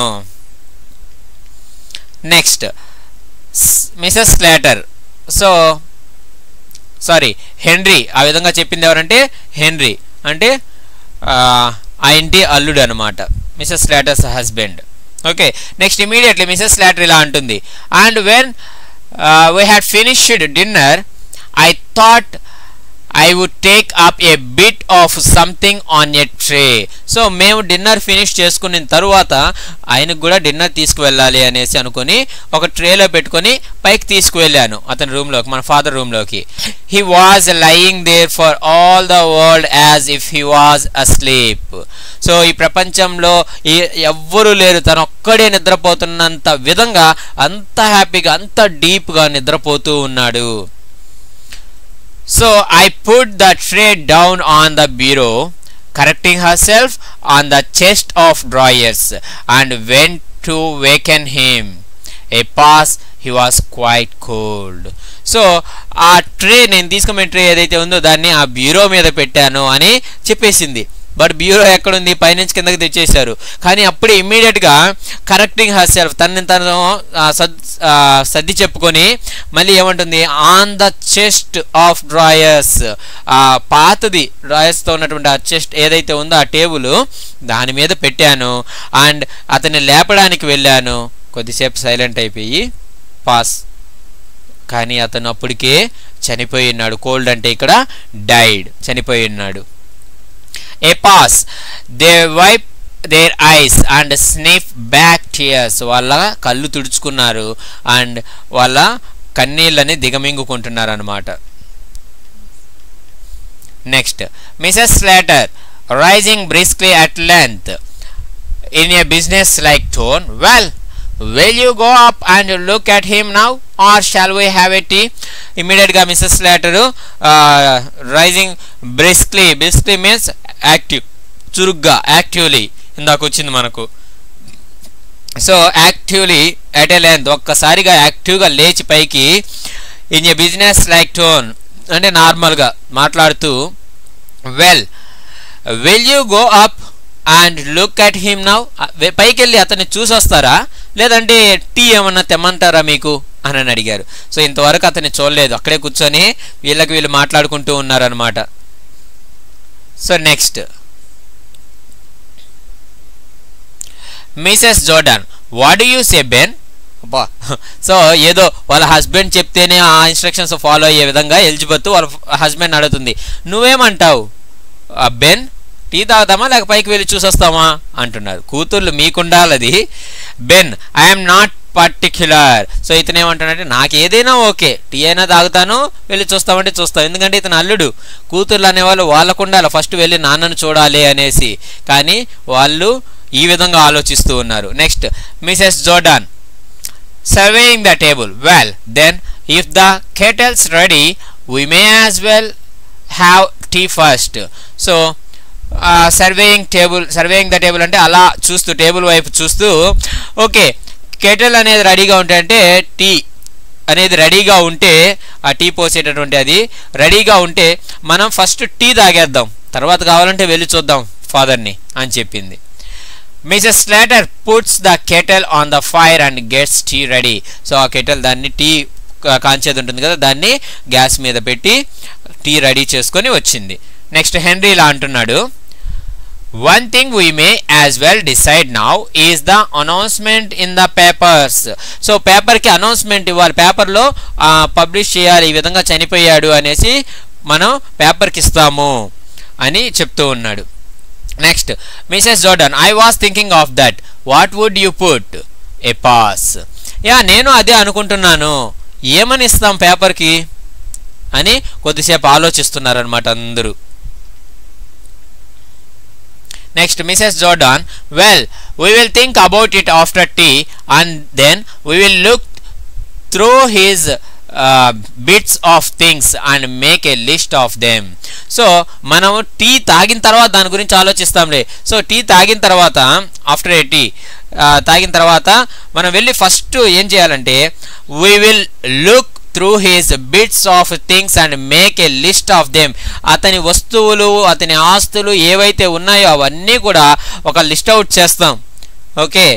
next Mrs Slater so sorry Henry ఆ విధంగా చెప్పింది ఎవరంటే హెన్రీ అంటే ఆ ఇంటి అల్లుడు అనమాట Mrs Slater's husband okay next immediately Mrs Slater ఇలా అంటుంది and when we had finished dinner I thought I would take up a bit of something on a tray so మేము డిన్నర్ ఫినిష్ చేసుకున్న తర్వాత ఆయనకు కూడా డిన్నర్ తీసుకువెళ్ళాలి అనేసి అనుకుని ఒక ట్రేలో పెట్టుకొని పైకి తీసుకువెళ్ళాను అతని రూమ్లోకి మన ఫాదర్ రూమ్లోకి he was lying there for all the world as if he was asleep so ఈ ప్రపంచంలో ఎవ్వరూ లేరు తను ఒక్కడే నిద్రపోతున్నంత విధంగా అంత హ్యాపీగా అంత డీప్గా నిద్రపోతూ ఉన్నాడు So I put the tray down on the bureau, correcting herself on the chest of drawers, and went to waken him. A pass, he was quite cold. So ఆ ట్రే నేను తీసుకున్న ట్రే ఏదైతే ఉందో దాన్ని ఆ బ్యూరో మీద పెట్టాను అని చెప్పేసింది బట్ బ్యూరో ఎక్కడుంది పైనుంచి కిందకి తెచ్చేశారు కానీ అప్పుడే ఇమ్మీడియట్గా కరెక్టింగ్ హర్ సెల్ఫ్ తనని తను సర్ది చెప్పుకొని మళ్ళీ ఏమంటుంది on the chest of drawers ఆ పాతది డ్రాయర్స్తో ఉన్నటువంటి ఆ చెస్ట్ ఏదైతే ఉందో ఆ టేబుల్ దాని మీద పెట్టాను అండ్ అతన్ని లేపడానికి వెళ్ళాను కొద్దిసేపు సైలెంట్ అయిపోయి పాస్ కానీ అతను అప్పటికే చనిపోయి ఉన్నాడు కోల్డ్ అంటే ఇక్కడ డైడ్ చనిపోయి ఉన్నాడు a pause they wipe their eyes and sniff back tears వాళ్ళ కళ్ళు తుడుచుకున్నారు అండ్ వాళ్ళ కన్నీళ్ళని దిగమింగుకుంటున్నారు అనమాట next Mrs Slater rising briskly at length in a business like tone well will you go up and look at him now or shall we have a tea ఇమీడియట్గా Mrs Slater rising briskly briskly means active చురుగ్గా actively ఇందాక వచ్చింది మనకు so actively at a length ఒక్కసారిగా యాక్టివ్గా లేచి పైకి in a business like tone అంటే నార్మల్గా మాట్లాడుతూ well will you go up and look at him now పైకి వెళ్ళి అతన్ని చూసి వస్తారా లేదంటే టీ ఏమన్నా తెమ్మంటారా మీకు అని అని అడిగారు సో ఇంతవరకు అతన్ని చూడలేదు అక్కడే కూర్చొని వీళ్ళకి వీళ్ళు మాట్లాడుకుంటూ ఉన్నారనమాట so next Mrs Jordan what you say Ben అబ్బా సో ఏదో వాళ్ళ హస్బెండ్ చెప్తేనే ఆ ఇన్స్ట్రక్షన్స్ ఫాలో అయ్యే విధంగా ఎలిజబెత్ వాళ్ళ హస్బెండ్ అడుగుతుంది నువ్వేమంటావు బెన్ టీ తాగుతామా లేక పైకి వెళ్ళి చూసొస్తామా అంటున్నారు కూతుర్లు మీకుండాలది Ben I'm not particular so ఇతను ఏమంటాడంటే నాకు ఏదైనా ఓకే టీ అయినా తాగుతాను వెళ్ళి చూస్తామంటే చూస్తాం ఎందుకంటే ఇతను అల్లుడు కూతుర్లు అనేవాళ్ళు వాళ్ళకు ఉండాలి ఫస్ట్ వెళ్ళి నాన్నను చూడాలి అనేసి కానీ వాళ్ళు ఈ విధంగా ఆలోచిస్తూ ఉన్నారు next Mrs Jordan surveying the table. Well, then, if the kettle's ready, we may as well have tea first. So, surveying table surveying the table అంటే అలా చూస్తూ టేబుల్ వైపు చూస్తూ ఓకే కెటల్ అనేది రెడీగా ఉంటే అంటే టీ అనేది రెడీగా ఉంటే ఆ టీ పోసేటటువంటి అది రెడీగా ఉంటే మనం ఫస్ట్ టీ తాగేద్దాం తర్వాత కావాలంటే వెళ్ళి చూద్దాం ఫాదర్ని అని చెప్పింది Mrs Slater puts the kettle on the fire and gets tea ready so ఆ కెటల్ దాన్ని టీ కాంచేది ఉంటుంది కదా దాన్ని గ్యాస్ మీద పెట్టి టీ రెడీ చేసుకొని వచ్చింది నెక్స్ట్ హెన్రీ ఇలా అంటున్నాడు one thing we may as well decide now is the announcement in the papers so పేపర్కి అనౌన్స్మెంట్ ఇవ్వాలి పేపర్లో పబ్లిష్ చేయాలి ఈ విధంగా చనిపోయాడు అనేసి మనం పేపర్కి ఇస్తాము అని చెప్తూ ఉన్నాడు next Mrs Jordan I was thinking of that what would you put a pause yeah నేను అదే అనుకుంటున్నాను ఏమని ఇస్తాం పేపర్కి అని కొద్దిసేపు ఆలోచిస్తున్నారనమాట అందరూ next Mrs Jordan well we will think about it after tea and then we will look through his bits of things and make a list of them so మనం టీ తాగిన తర్వాత దాని గురించి ఆలోచిస్తాంలే సో టీ తాగిన తర్వాత after ఏ tea తాగిన తర్వాత మనం వెళ్ళి ఫస్ట్ ఏం చేయాలంటే we will look through his bits of things and make a list of them అతని వస్తువులు అతని ఆస్తులు ఏవైతే ఉన్నాయో అవన్నీ కూడా ఒక లిస్ట్ అవుట్ చేస్తాం okay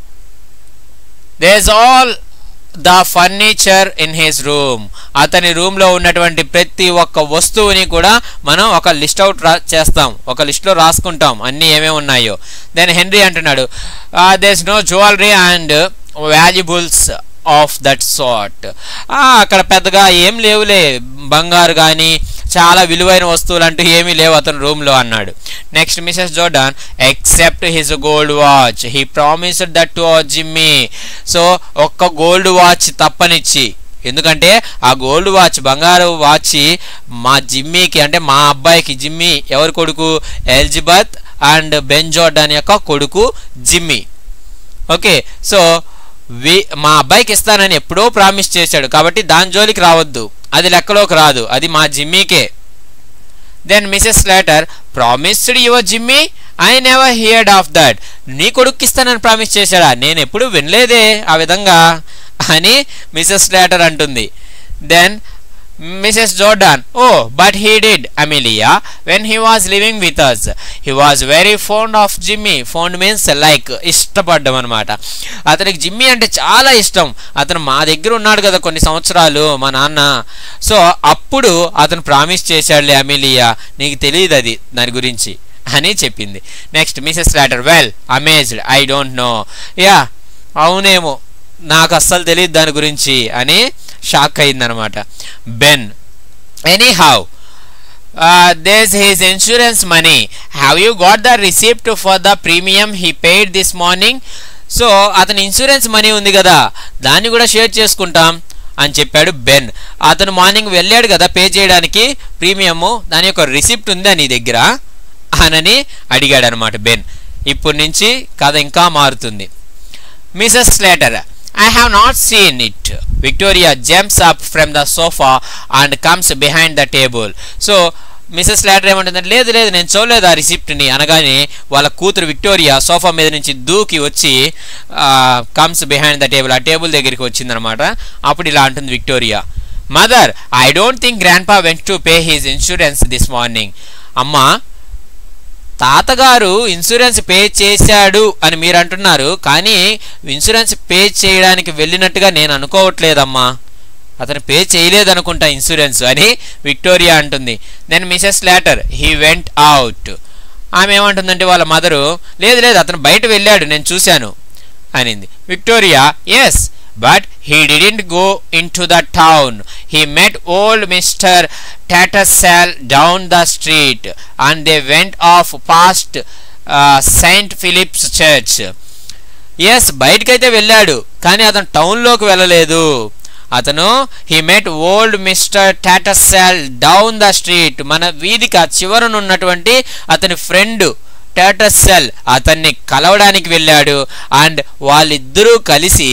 there is all the furniture in his room అతని రూమ్లో ఉన్నటువంటి ప్రతి ఒక్క వస్తువుని కూడా మనం ఒక లిస్ట్ అవుట్ రా చేస్తాం ఒక లిస్ట్లో రాసుకుంటాం అన్నీ ఏమేమి ఉన్నాయో దెన్ హెన్రీ అంటున్నాడు there is no jewellery and valuables of that sort అక్కడ పెద్దగా ఏం లేవులే బంగారు కానీ చాలా విలువైన వస్తువులు అంటూ ఏమీ లేవు అతను రూమ్లో అన్నాడు next Mrs Jordan except his gold watch he promised that to Jimmy so ఒక్క గోల్డ్ వాచ్ తప్పనిచ్చి ఎందుకంటే ఆ గోల్డ్ వాచ్ బంగారు వాచ్ మా జిమ్మీకి అంటే మా అబ్బాయికి జిమ్మీ ఎవరి కొడుకు ఎల్జిబత్ అండ్ బెన్ జోర్డాన్ యొక్క కొడుకు జిమ్మీ ఓకే సో వి మా అబ్బాయికి ఇస్తానని ఎప్పుడో ప్రామిస్ చేశాడు కాబట్టి దాని జోలికి రావద్దు అది లెక్కలోకి రాదు అది మా జిమ్మీకే then Mrs Slater promised your Jimmy I never heard of that నీ కొడుక్కి ఇస్తానని ప్రామిస్ చేశాడా నేను ఎప్పుడు వినలేదే ఆ విధంగా అని మిసెస్ లెటర్ అంటుంది then Mrs Jordan oh but he did Amelia when he was living with us he was very fond of Jimmy fond means like ఇష్టపడ్డం అనమాట అతనికి జిమ్మీ అంటే చాలా ఇష్టం అతను మా దగ్గర ఉన్నాడు కదా కొన్ని సంవత్సరాలు మా నాన్న సో అప్పుడు అతను ప్రామిస్ చేశాడులే అమిలియా నీకు తెలియదు అది దాని గురించి అని చెప్పింది next Mrs Slater well amazed I don't know yeah అవునేమో నాకు అస్సలు తెలియదు దాని గురించి అని షాక్ అయిందనమాట Ben anyhow does his insurance money have you got the receipt for the premium he paid this morning so అతని ఇన్సూరెన్స్ మనీ ఉంది కదా దాన్ని కూడా షేర్ చేసుకుంటాం అని చెప్పాడు బెన్ అతను మార్నింగ్ వెళ్ళాడు కదా పే చేయడానికి ప్రీమియము దాని యొక్క రిసిప్ట్ ఉందా నీ దగ్గర అనని అడిగాడు అనమాట బెన్ ఇప్పటి నుంచి కథ ఇంకా మారుతుంది Mrs Slater I have not seen it. Victoria jumps up from the sofa and comes behind the table. So, Mrs Slater ఏమంటుందంటే లేదు లేదు నేను చూడలేదు ఆ రిసిప్ట్ని అనగానే వాళ్ళ కూతురు విక్టోరియా సోఫా మీద నుంచి దూకి వచ్చి కమ్స్ బిహైండ్ ద టేబుల్ ఆ టేబుల్ దగ్గరికి వచ్చిందనమాట అప్పుడు ఇలా అంటుంది Victoria mother I don't think grandpa went to pay his insurance this morning అమ్మా తాతగారు ఇన్సూరెన్స్ పే చేశాడు అని మీరు అంటున్నారు కానీ ఇన్సూరెన్స్ పే చేయడానికి వెళ్ళినట్టుగా నేను అనుకోవట్లేదమ్మా అతను పే చేయలేదనుకుంటా ఇన్సూరెన్స్ అని విక్టోరియా అంటుంది then Mrs Slater he went out ఆమె ఏమంటుందంటే వాళ్ళ మదరు లేదు లేదు అతను బయట వెళ్ళాడు నేను చూశాను అనింది Victoria yes but he didn't go into the town he met old Mr Tattersall down the street and they went off past Saint Philip's Church yes బయటకైతే వెళ్ళాడు కానీ అతను టౌన్లోకి వెళ్ళలేదు అతను he met old Mr Tattersall down the street మన వీధికి ఆ చివరన ఉన్నటువంటి అతని ఫ్రెండ్ టాటసెల్ అతన్ని కలవడానికి వెళ్ళాడు అండ్ వాళ్ళిద్దరూ కలిసి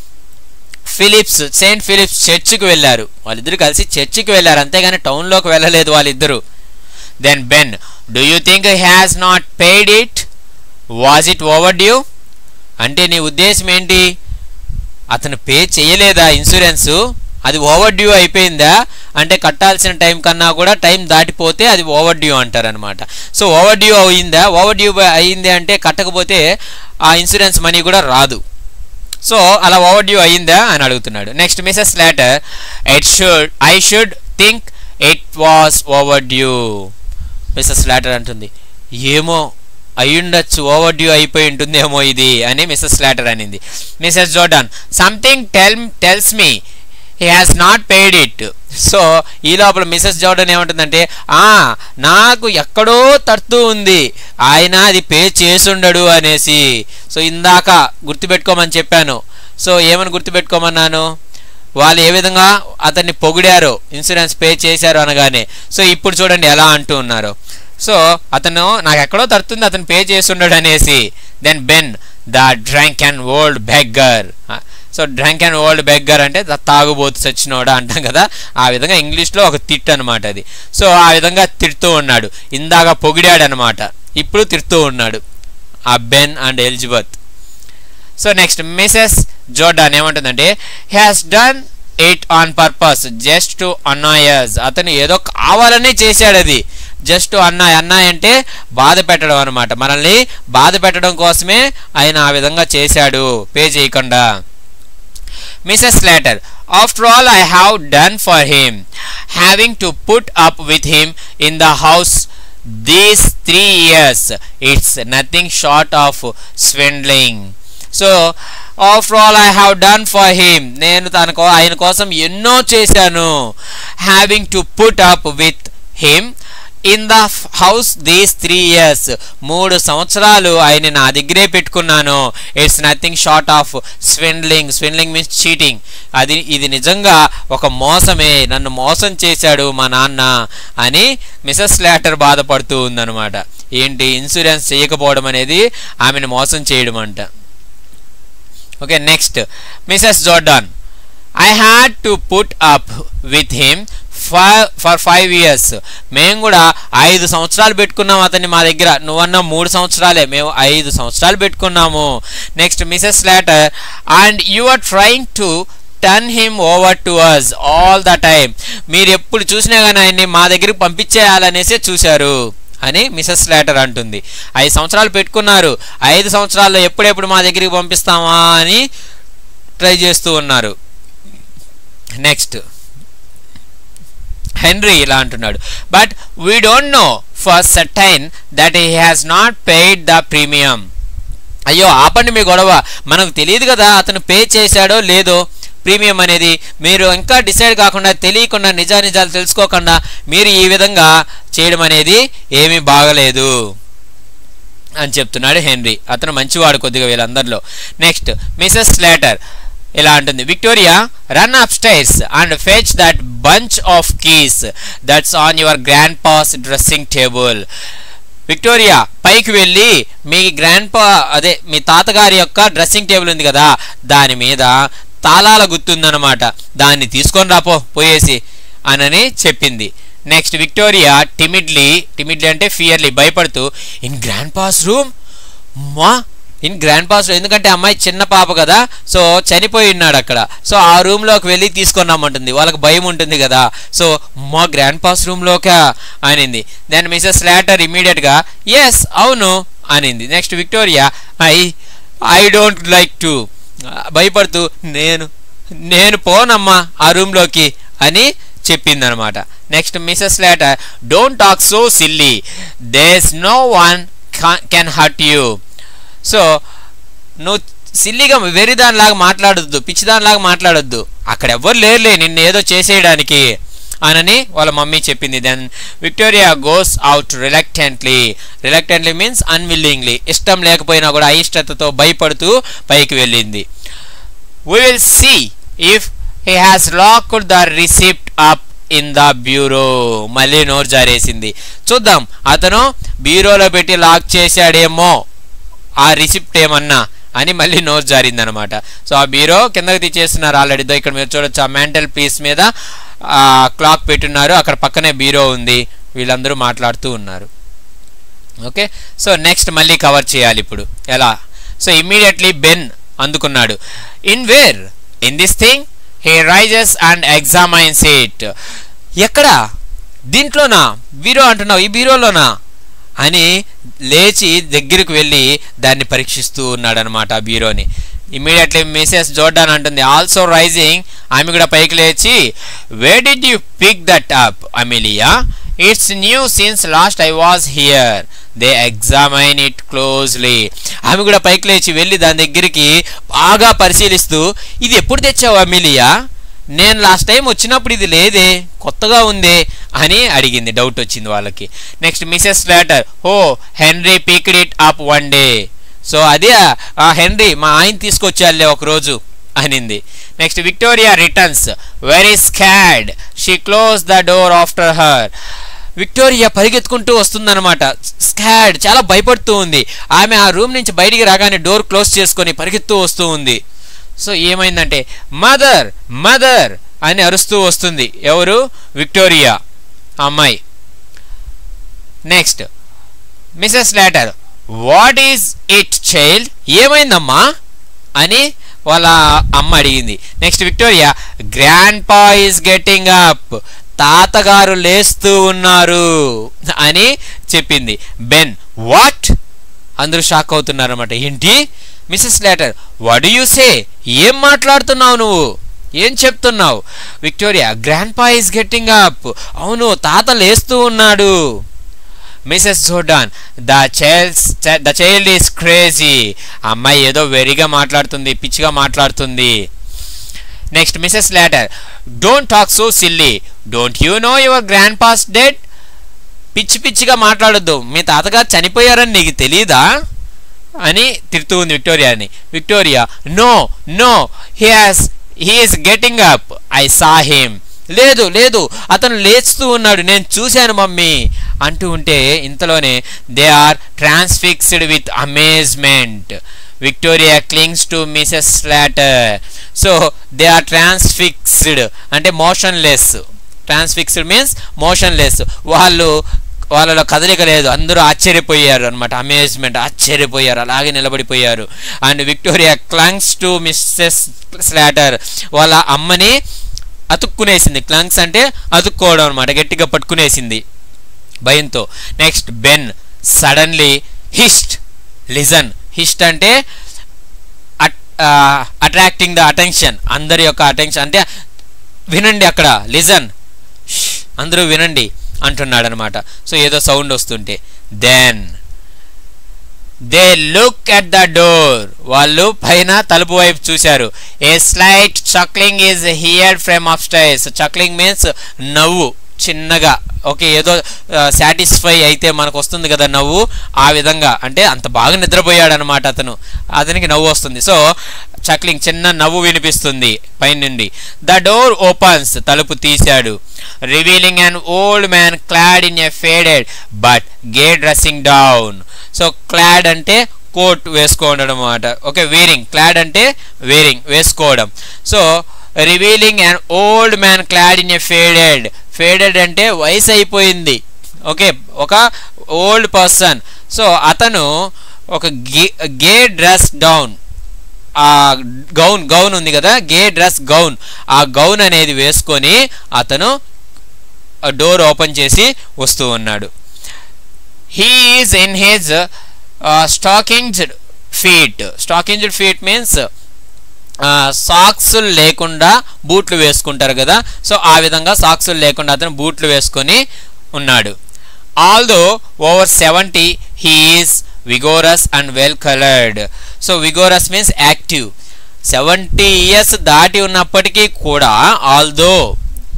ఫిలిప్స్ సెయింట్ ఫిలిప్స్ చర్చికి వెళ్ళారు వాళ్ళిద్దరు కలిసి చర్చికి వెళ్ళారు అంతేగాని టౌన్లోకి వెళ్ళలేదు వాళ్ళిద్దరు then Ben do you think has not paid it was it overdue అంటే నీ ఉద్దేశం ఏంటి అతను పే చేయలేదా ఇన్సూరెన్సు అది ఓవర్ డ్యూ అయిపోయిందా అంటే కట్టాల్సిన టైం కన్నా కూడా టైం దాటిపోతే అది ఓవర్ డ్యూ అంటారనమాట సో ఓవర్ డ్యూ అయిందా ఓవర్ డ్యూ అయింది అంటే కట్టకపోతే ఆ ఇన్సూరెన్స్ మనీ కూడా రాదు సో అలా ఓవర్ డ్యూ అయిందా అని అడుగుతున్నాడు next Mrs Slater it should I should think it was overdue Mrs Slater అంటుంది ఏమో అయ్యుండొచ్చు ఓవర్ డ్యూ అయిపోయి ఉంటుందేమో ఇది అని మిసెస్ లాటర్ అనింది Mrs Jordan something tell tells me he has not paid it so ఈ లోపల మిసెస్ జోర్డన్ ఏమంటుందంటే ఆ నాకు ఎక్కడో తడుతూ ఉంది ఆయన అది పే చేసుండడు అనేసి సో ఇందాక గుర్తుపెట్టుకోమని చెప్పాను సో ఏమని గుర్తుపెట్టుకోమన్నాను వాళ్ళు ఏ విధంగా అతన్ని పొగిడారో ఇన్సూరెన్స్ పే చేశారు అనగానే సో ఇప్పుడు చూడండి ఎలా అంటూ ఉన్నారు సో అతను నాకు ఎక్కడో తడుతుంది అతను పే చేస్తుండడు అనేసి then Ben the drunk and old beggar so drunk and old beggar అంటే ద తాగుబోతు సచ్చినోడా అంటాం కదా ఆ విధంగా ఇంగ్లీష్లో ఒక తిట్ అనమాట అది సో ఆ విధంగా తిడుతూ ఉన్నాడు ఇందాక పొగిడాడు అనమాట ఇప్పుడు తిడుతూ ఉన్నాడు ఆ Ben and Elizabeth so next Mrs Jordan ఏమంటుందంటే has done it on purpose just to annoy అతను ఏదో కావాలనే చేశాడు అది జస్ట్ అన్నాయ్ అన్నాయ్ అంటే బాధ పెట్టడం అనమాట మనల్ని బాధ పెట్టడం కోసమే ఆయన ఆ విధంగా చేశాడు పే చేయకుండా Mrs Slater after all I have done for him having to put up with him in the house these three years it's nothing short of swindling so after all I have done for him నేను తన కో ఆయన కోసం ఎన్నో చేశాను having to put up with him in the house these three years మూడు సంవత్సరాలు ఆయన నా దగ్గరే పెట్టుకున్నాను it's nothing short of swindling swindling means cheating అది ఇది నిజంగా ఒక మోసమే నన్ను మోసం చేశాడు మా నాన్న అని మిసెస్ లాటర్ బాధపడుతూ ఉందన్నమాట ఏంటి ఇన్సూరెన్స్ చేయకపోవడం అనేది ఆమెను మోసం చేయడం అంట okay next Mrs Jordan I had to put up with him five for five years మేము కూడా ఐదు సంవత్సరాలు పెట్టుకున్నాం అతన్ని మా దగ్గర నువ్వన్న మూడు సంవత్సరాలే మేము ఐదు సంవత్సరాలు పెట్టుకున్నాము next Mrs Slater and you are trying to turn him over to us all the time మీరు ఎప్పుడు చూసినా కానీ ఆయన్ని మా దగ్గరికి పంపించేయాలనేసే చూశారు అని మిసెస్ లాటర్ అంటుంది ఐదు సంవత్సరాలు పెట్టుకున్నారు ఐదు సంవత్సరాల్లో ఎప్పుడెప్పుడు మా దగ్గరికి పంపిస్తామా అని ట్రై చేస్తూ ఉన్నారు నెక్స్ట్ హెన్రీ ఇలా అంటున్నాడు but we don't know for certain that he has not paid the premium అయ్యో ఆపండి మీ గొడవ మనకు తెలియదు కదా అతను పే చేశాడో లేదో ప్రీమియం అనేది మీరు ఇంకా డిసైడ్ కాకుండా తెలియకుండా నిజానిజాలు తెలుసుకోకుండా మీరు ఈ విధంగా చేయడం అనేది ఏమీ బాగలేదు అని చెప్తున్నాడు హెన్రీ అతను మంచివాడు కొద్దిగా వీళ్ళందరిలో నెక్స్ట్ మిసెస్ స్లేటర్ ఇలా అంటుంది Victoria run upstairs and fetch that bunch of keys that's on your grandpa's dressing table Victoria పైకి వెళ్ళి మీ గ్రాండ్ పా అదే మీ తాతగారి యొక్క డ్రెస్సింగ్ టేబుల్ ఉంది కదా దాని మీద తాళాల గుర్తుందన్నమాట దాన్ని తీసుకొని రాపో పోయేసి అనని చెప్పింది నెక్స్ట్ విక్టోరియా టిమిడ్లీ టిమిడ్లీ అంటే ఫియర్లీ భయపడుతూ ఇన్ గ్రాండ్ పాస్ రూమ్ మా ఇన్ గ్రాండ్ పాస్ ఎందుకంటే అమ్మాయి చిన్న పాప కదా సో చనిపోయి ఉన్నాడు అక్కడ సో ఆ రూమ్లోకి వెళ్ళి తీసుకున్నామంటుంది వాళ్ళకి భయం ఉంటుంది కదా సో మా గ్రాండ్ పాస్ రూమ్లోకా అనింది దెన్ మిసెస్ లాటర్ ఇమీడియట్గా ఎస్ అవును అనింది next Victoria I I don't like to భయపడుతూ నేను నేను పోనమ్మా ఆ రూమ్లోకి అని చెప్పిందనమాట next Mrs Slater don't talk so silly there's no one can hurt you so నువ్వు సిల్లిగా వెరిదానిలాగా మాట్లాడొద్దు పిచ్చిదానిలాగా మాట్లాడొద్దు అక్కడ ఎవ్వరు లేరులే నిన్ను ఏదో చేసేయడానికి అనని వాళ్ళ మమ్మీ చెప్పింది then Victoria goes out reluctantly reluctantly means unwillingly ఇష్టం లేకపోయినా కూడా అయిష్టతతో భయపడుతూ పైకి వెళ్ళింది we will see if he has locked the receipt up in the bureau మళ్ళీ నోరు జారేసింది చూద్దాం అతను బ్యూరోలో పెట్టి లాక్ చేశాడేమో ఆ రిసిప్ట్ ఏమన్నా అని మళ్ళీ నోరు జారింది అనమాట సో ఆ బ్యూరో కిందకి తీసేస్తున్నారు ఆల్రెడీ దో ఇక్కడ మీరు చూడొచ్చు ఆ మెంటల్ పీస్ మీద క్లాక్ పెట్టున్నారు అక్కడ పక్కనే బ్యూరో ఉంది వీళ్ళందరూ మాట్లాడుతూ ఉన్నారు ఓకే సో నెక్స్ట్ మళ్ళీ కవర్ చేయాలి ఇప్పుడు ఎలా సో ఇమ్మీడియట్లీ బెన్ అందుకున్నాడు in where in this thing he rises and examines it ఎక్కడ దీంట్లోనా బీరో అంటున్నావు ఈ బీరోలోనా అని లేచి దగ్గరికి వెళ్ళి దాన్ని పరీక్షిస్తూ ఉన్నాడు అనమాట ఆ బీరోని ఇమీడియట్లీ మిసెస్ జోర్డాన్ అంటుంది ఆల్సో రైజింగ్ ఆమె కూడా పైకి లేచి where did you pick that up Amelia it's new since last I was here they examine it closely ఆమె కూడా పైకి లేచి వెళ్ళి దాని దగ్గరికి బాగా పరిశీలిస్తూ ఇది ఎప్పుడు తెచ్చావు అమిలియా నేను లాస్ట్ టైం వచ్చినప్పుడు ఇది లేదే కొత్తగా ఉందే అని అడిగింది డౌట్ వచ్చింది వాళ్ళకి next Mrs Slater oh Henry picked it up one day so అదే ఆ హెన్రీ మా ఆయన తీసుకొచ్చాలే ఒకరోజు అనింది next Victoria returns very scared she close the door after her Victoria పరిగెత్తుకుంటూ వస్తుందన్నమాట స్కాడ్ చాలా భయపడుతూ ఉంది ఆమె ఆ రూమ్ నుంచి బయటికి రాగానే డోర్ క్లోజ్ చేసుకొని పరిగెత్తూ వస్తూ ఉంది సో ఏమైందంటే మదర్ మదర్ అని అరుస్తూ వస్తుంది ఎవరు విక్టోరియా అమ్మాయి next Mrs Slater what is it child ఏమైందమ్మా అని వాళ్ళ అమ్మ అడిగింది next Victoria grandpa is getting up తాతగారు లేస్తూ ఉన్నారు అని చెప్పింది బెన్ వాట్ అందరూ షాక్ అవుతున్నారు అనమాట ఏంటి Mrs Slater what you say ఏం మాట్లాడుతున్నావు నువ్వు ఏం చెప్తున్నావు Victoria grandpa is getting up అవును తాత లేస్తూ ఉన్నాడు Mrs Jordan the child's the child is crazy అమ్మాయి ఏదో వెరిగా మాట్లాడుతుంది పిచ్చిగా మాట్లాడుతుంది next Mrs Slater don't talk so silly don't you know your grandpa's dead పిచ్చి పిచ్చిగా మాట్లాడొద్దు మీ తాతగారు చనిపోయారని నీకు తెలీదా అని తిడుతూ ఉంది విక్టోరియాని Victoria no no he has he's getting up I saw him లేదు లేదు అతను లేస్తూ ఉన్నాడు నేను చూశాను మమ్మీ అంటూ ఉంటే ఇంతలోనే they are transfixed with amazement Victoria clings to Mrs Slater so they are transfixed అంటే మోషన్లెస్ ట్రాన్స్ఫిక్స్డ్ మీన్స్ మోషన్లెస్ వాళ్ళు వాళ్ళలో కదలిక లేదు అందరూ ఆశ్చర్యపోయారు అనమాట అమేజ్మెంట్ ఆశ్చర్యపోయారు అలాగే నిలబడిపోయారు and Victoria clings to Mrs Slater వాళ్ళ అమ్మని అతుక్కునేసింది క్లంగ్స్ అంటే అతుక్కోవడం అనమాట గట్టిగా పట్టుకునేసింది భయంతో next Ben suddenly hist listen hist అంటే అట్రాక్టింగ్ ద అటెన్షన్ అందరి యొక్క అటెన్షన్ అంటే వినండి అక్కడ లిజన్ అందరూ వినండి అంటున్నాడు అనమాట సో ఏదో సౌండ్ వస్తుంటే then they look at the door వాళ్ళు పైన తలుపు వైపు చూశారు a slight chuckling is heard from upstairs chuckling means నవ్వు చిన్నగా ఓకే ఏదో సాటిస్ఫై అయితే మనకు వస్తుంది కదా నవ్వు ఆ విధంగా అంటే అంత బాగా నిద్రపోయాడు అనమాట అతను అతనికి నవ్వు వస్తుంది సో చక్లింగ్ చిన్న నవ్వు వినిపిస్తుంది పైనుండి ద డోర్ ఓపెన్స్ తలుపు తీశాడు revealing an old man clad in a faded but gay dressing down so clad అంటే కోట్ వేసుకోవడం అనమాట ఓకే వేరింగ్ క్లాడ్ అంటే వేరింగ్ వేసుకోవడం so revealing and old man clad in a faded faded అంటే వయసు అయిపోయింది ఓకే ఒక ఓల్డ్ పర్సన్ సో అతను ఒక గే గే డ్రెస్ డౌన్ ఆ గౌన్ గౌన్ ఉంది కదా గే డ్రెస్ గౌన్ ఆ గౌన్ అనేది వేసుకొని అతను డోర్ ఓపెన్ చేసి వస్తూ ఉన్నాడు he's in his stockinged feet stockinged feet means సాక్సులు లేకుండా బూట్లు వేసుకుంటారు కదా సో ఆ విధంగా సాక్సులు లేకుండా అతను బూట్లు వేసుకొని ఉన్నాడు although over seventy he's vigorous and well coloured so vigorous means active seventy years దాటి ఉన్నప్పటికీ కూడా although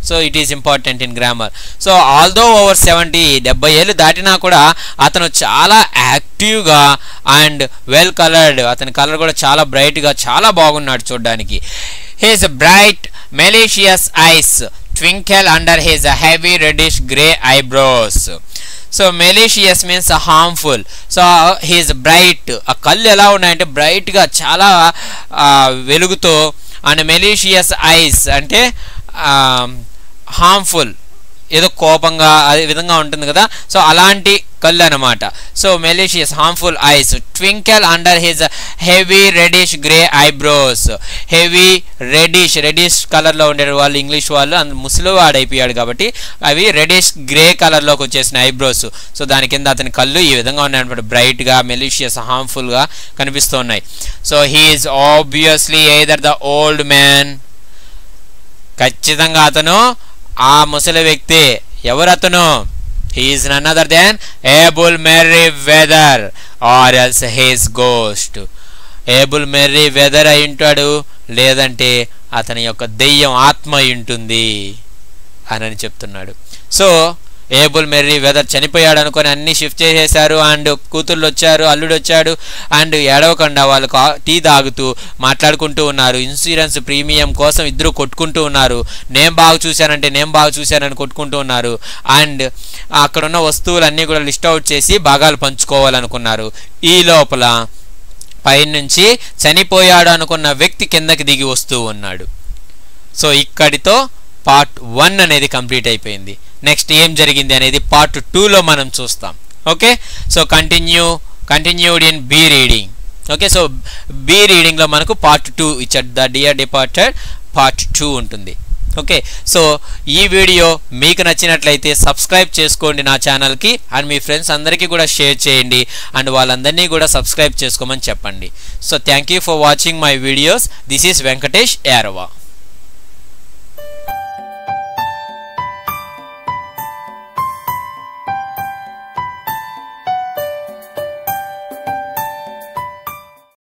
so it is important in grammar so although over seventy డెబ్బై ఏళ్ళు దాటినా కూడా అతను చాలా యాక్టివ్గా అండ్ వెల్ కలర్డ్ అతని కలర్ కూడా చాలా బ్రైట్గా చాలా బాగున్నాడు చూడడానికి he's bright malicious eyes twinkle under his heavy reddish grey eyebrows so malicious means harmful so he's bright ఆ కళ్ళు ఎలా ఉన్నాయంటే బ్రైట్గా చాలా ఆ, వెలుగుతో అండ్ మెలీషియస్ ఐస్ అంటే హార్మ్ఫుల్ ఏదో కోపంగా అదే విధంగా ఉంటుంది కదా సో అలాంటి కళ్ళు అనమాట so malicious harmful eyes twinkle under his heavy reddish grey eyebrows heavy reddish reddish కలర్లో ఉండే వాళ్ళు ఇంగ్లీష్ వాళ్ళు అందు ముసలి వాడైపోయాడు కాబట్టి అవి రెడిష్ గ్రే కలర్లోకి వచ్చేసిన ఐబ్రోస్ సో దాని కింద అతని కళ్ళు ఈ విధంగా ఉన్నాయన్నమాట బ్రైట్గా మెలీషియస్ హార్మ్ఫుల్గా కనిపిస్తూ ఉన్నాయి so he's obviously either the old man ఖచ్చితంగా అతను ఆ ముసలి వ్యక్తి ఎవరు అతను he's none other than Abel Merriweather or else he's ghost Abel Merriweather అయి ఉంటాడు లేదంటే అతని యొక్క దెయ్యం ఆత్మ అయి ఉంటుంది అని చెప్తున్నాడు సో ఏబుల్ మెర్రీ వెదర్ చనిపోయాడు అనుకొని అన్ని షిఫ్ట్ చేసేశారు అండ్ కూతుళ్ళు వచ్చారు అల్లుడు వచ్చాడు అండ్ ఏడవకుండా వాళ్ళు కా- టీ తాగుతూ మాట్లాడుకుంటూ ఉన్నారు ఇన్సూరెన్స్ ప్రీమియం కోసం ఇద్దరు కొట్టుకుంటూ ఉన్నారు నేను బాగా చూశానంటే నేను బాగా చూశానని కొట్టుకుంటూ ఉన్నారు అండ్ అక్కడ ఉన్న వస్తువులన్నీ కూడా లిస్ట్ అవుట్ చేసి భాగాలు పంచుకోవాలనుకున్నారు ఈ లోపల పైనుంచి చనిపోయాడు అనుకున్న వ్యక్తి కిందకి దిగి వస్తూ ఉన్నాడు సో ఇక్కడితో పార్ట్ వన్ అనేది కంప్లీట్ అయిపోయింది నెక్స్ట్ ఏం జరిగింది అనేది పార్ట్ టూలో మనం చూస్తాం okay so continue continued in B reading okay so B రీడింగ్లో మనకు పార్ట్ టూ ఇచ్చాడు the dear departed part two ఉంటుంది ఓకే సో ఈ వీడియో మీకు నచ్చినట్లయితే సబ్స్క్రైబ్ చేసుకోండి నా ఛానల్కి అండ్ మీ ఫ్రెండ్స్ అందరికీ కూడా షేర్ చేయండి అండ్ వాళ్ళందరినీ కూడా సబ్స్క్రైబ్ చేసుకోమని చెప్పండి so thank you for watching my videos this is Venkatesh యారవా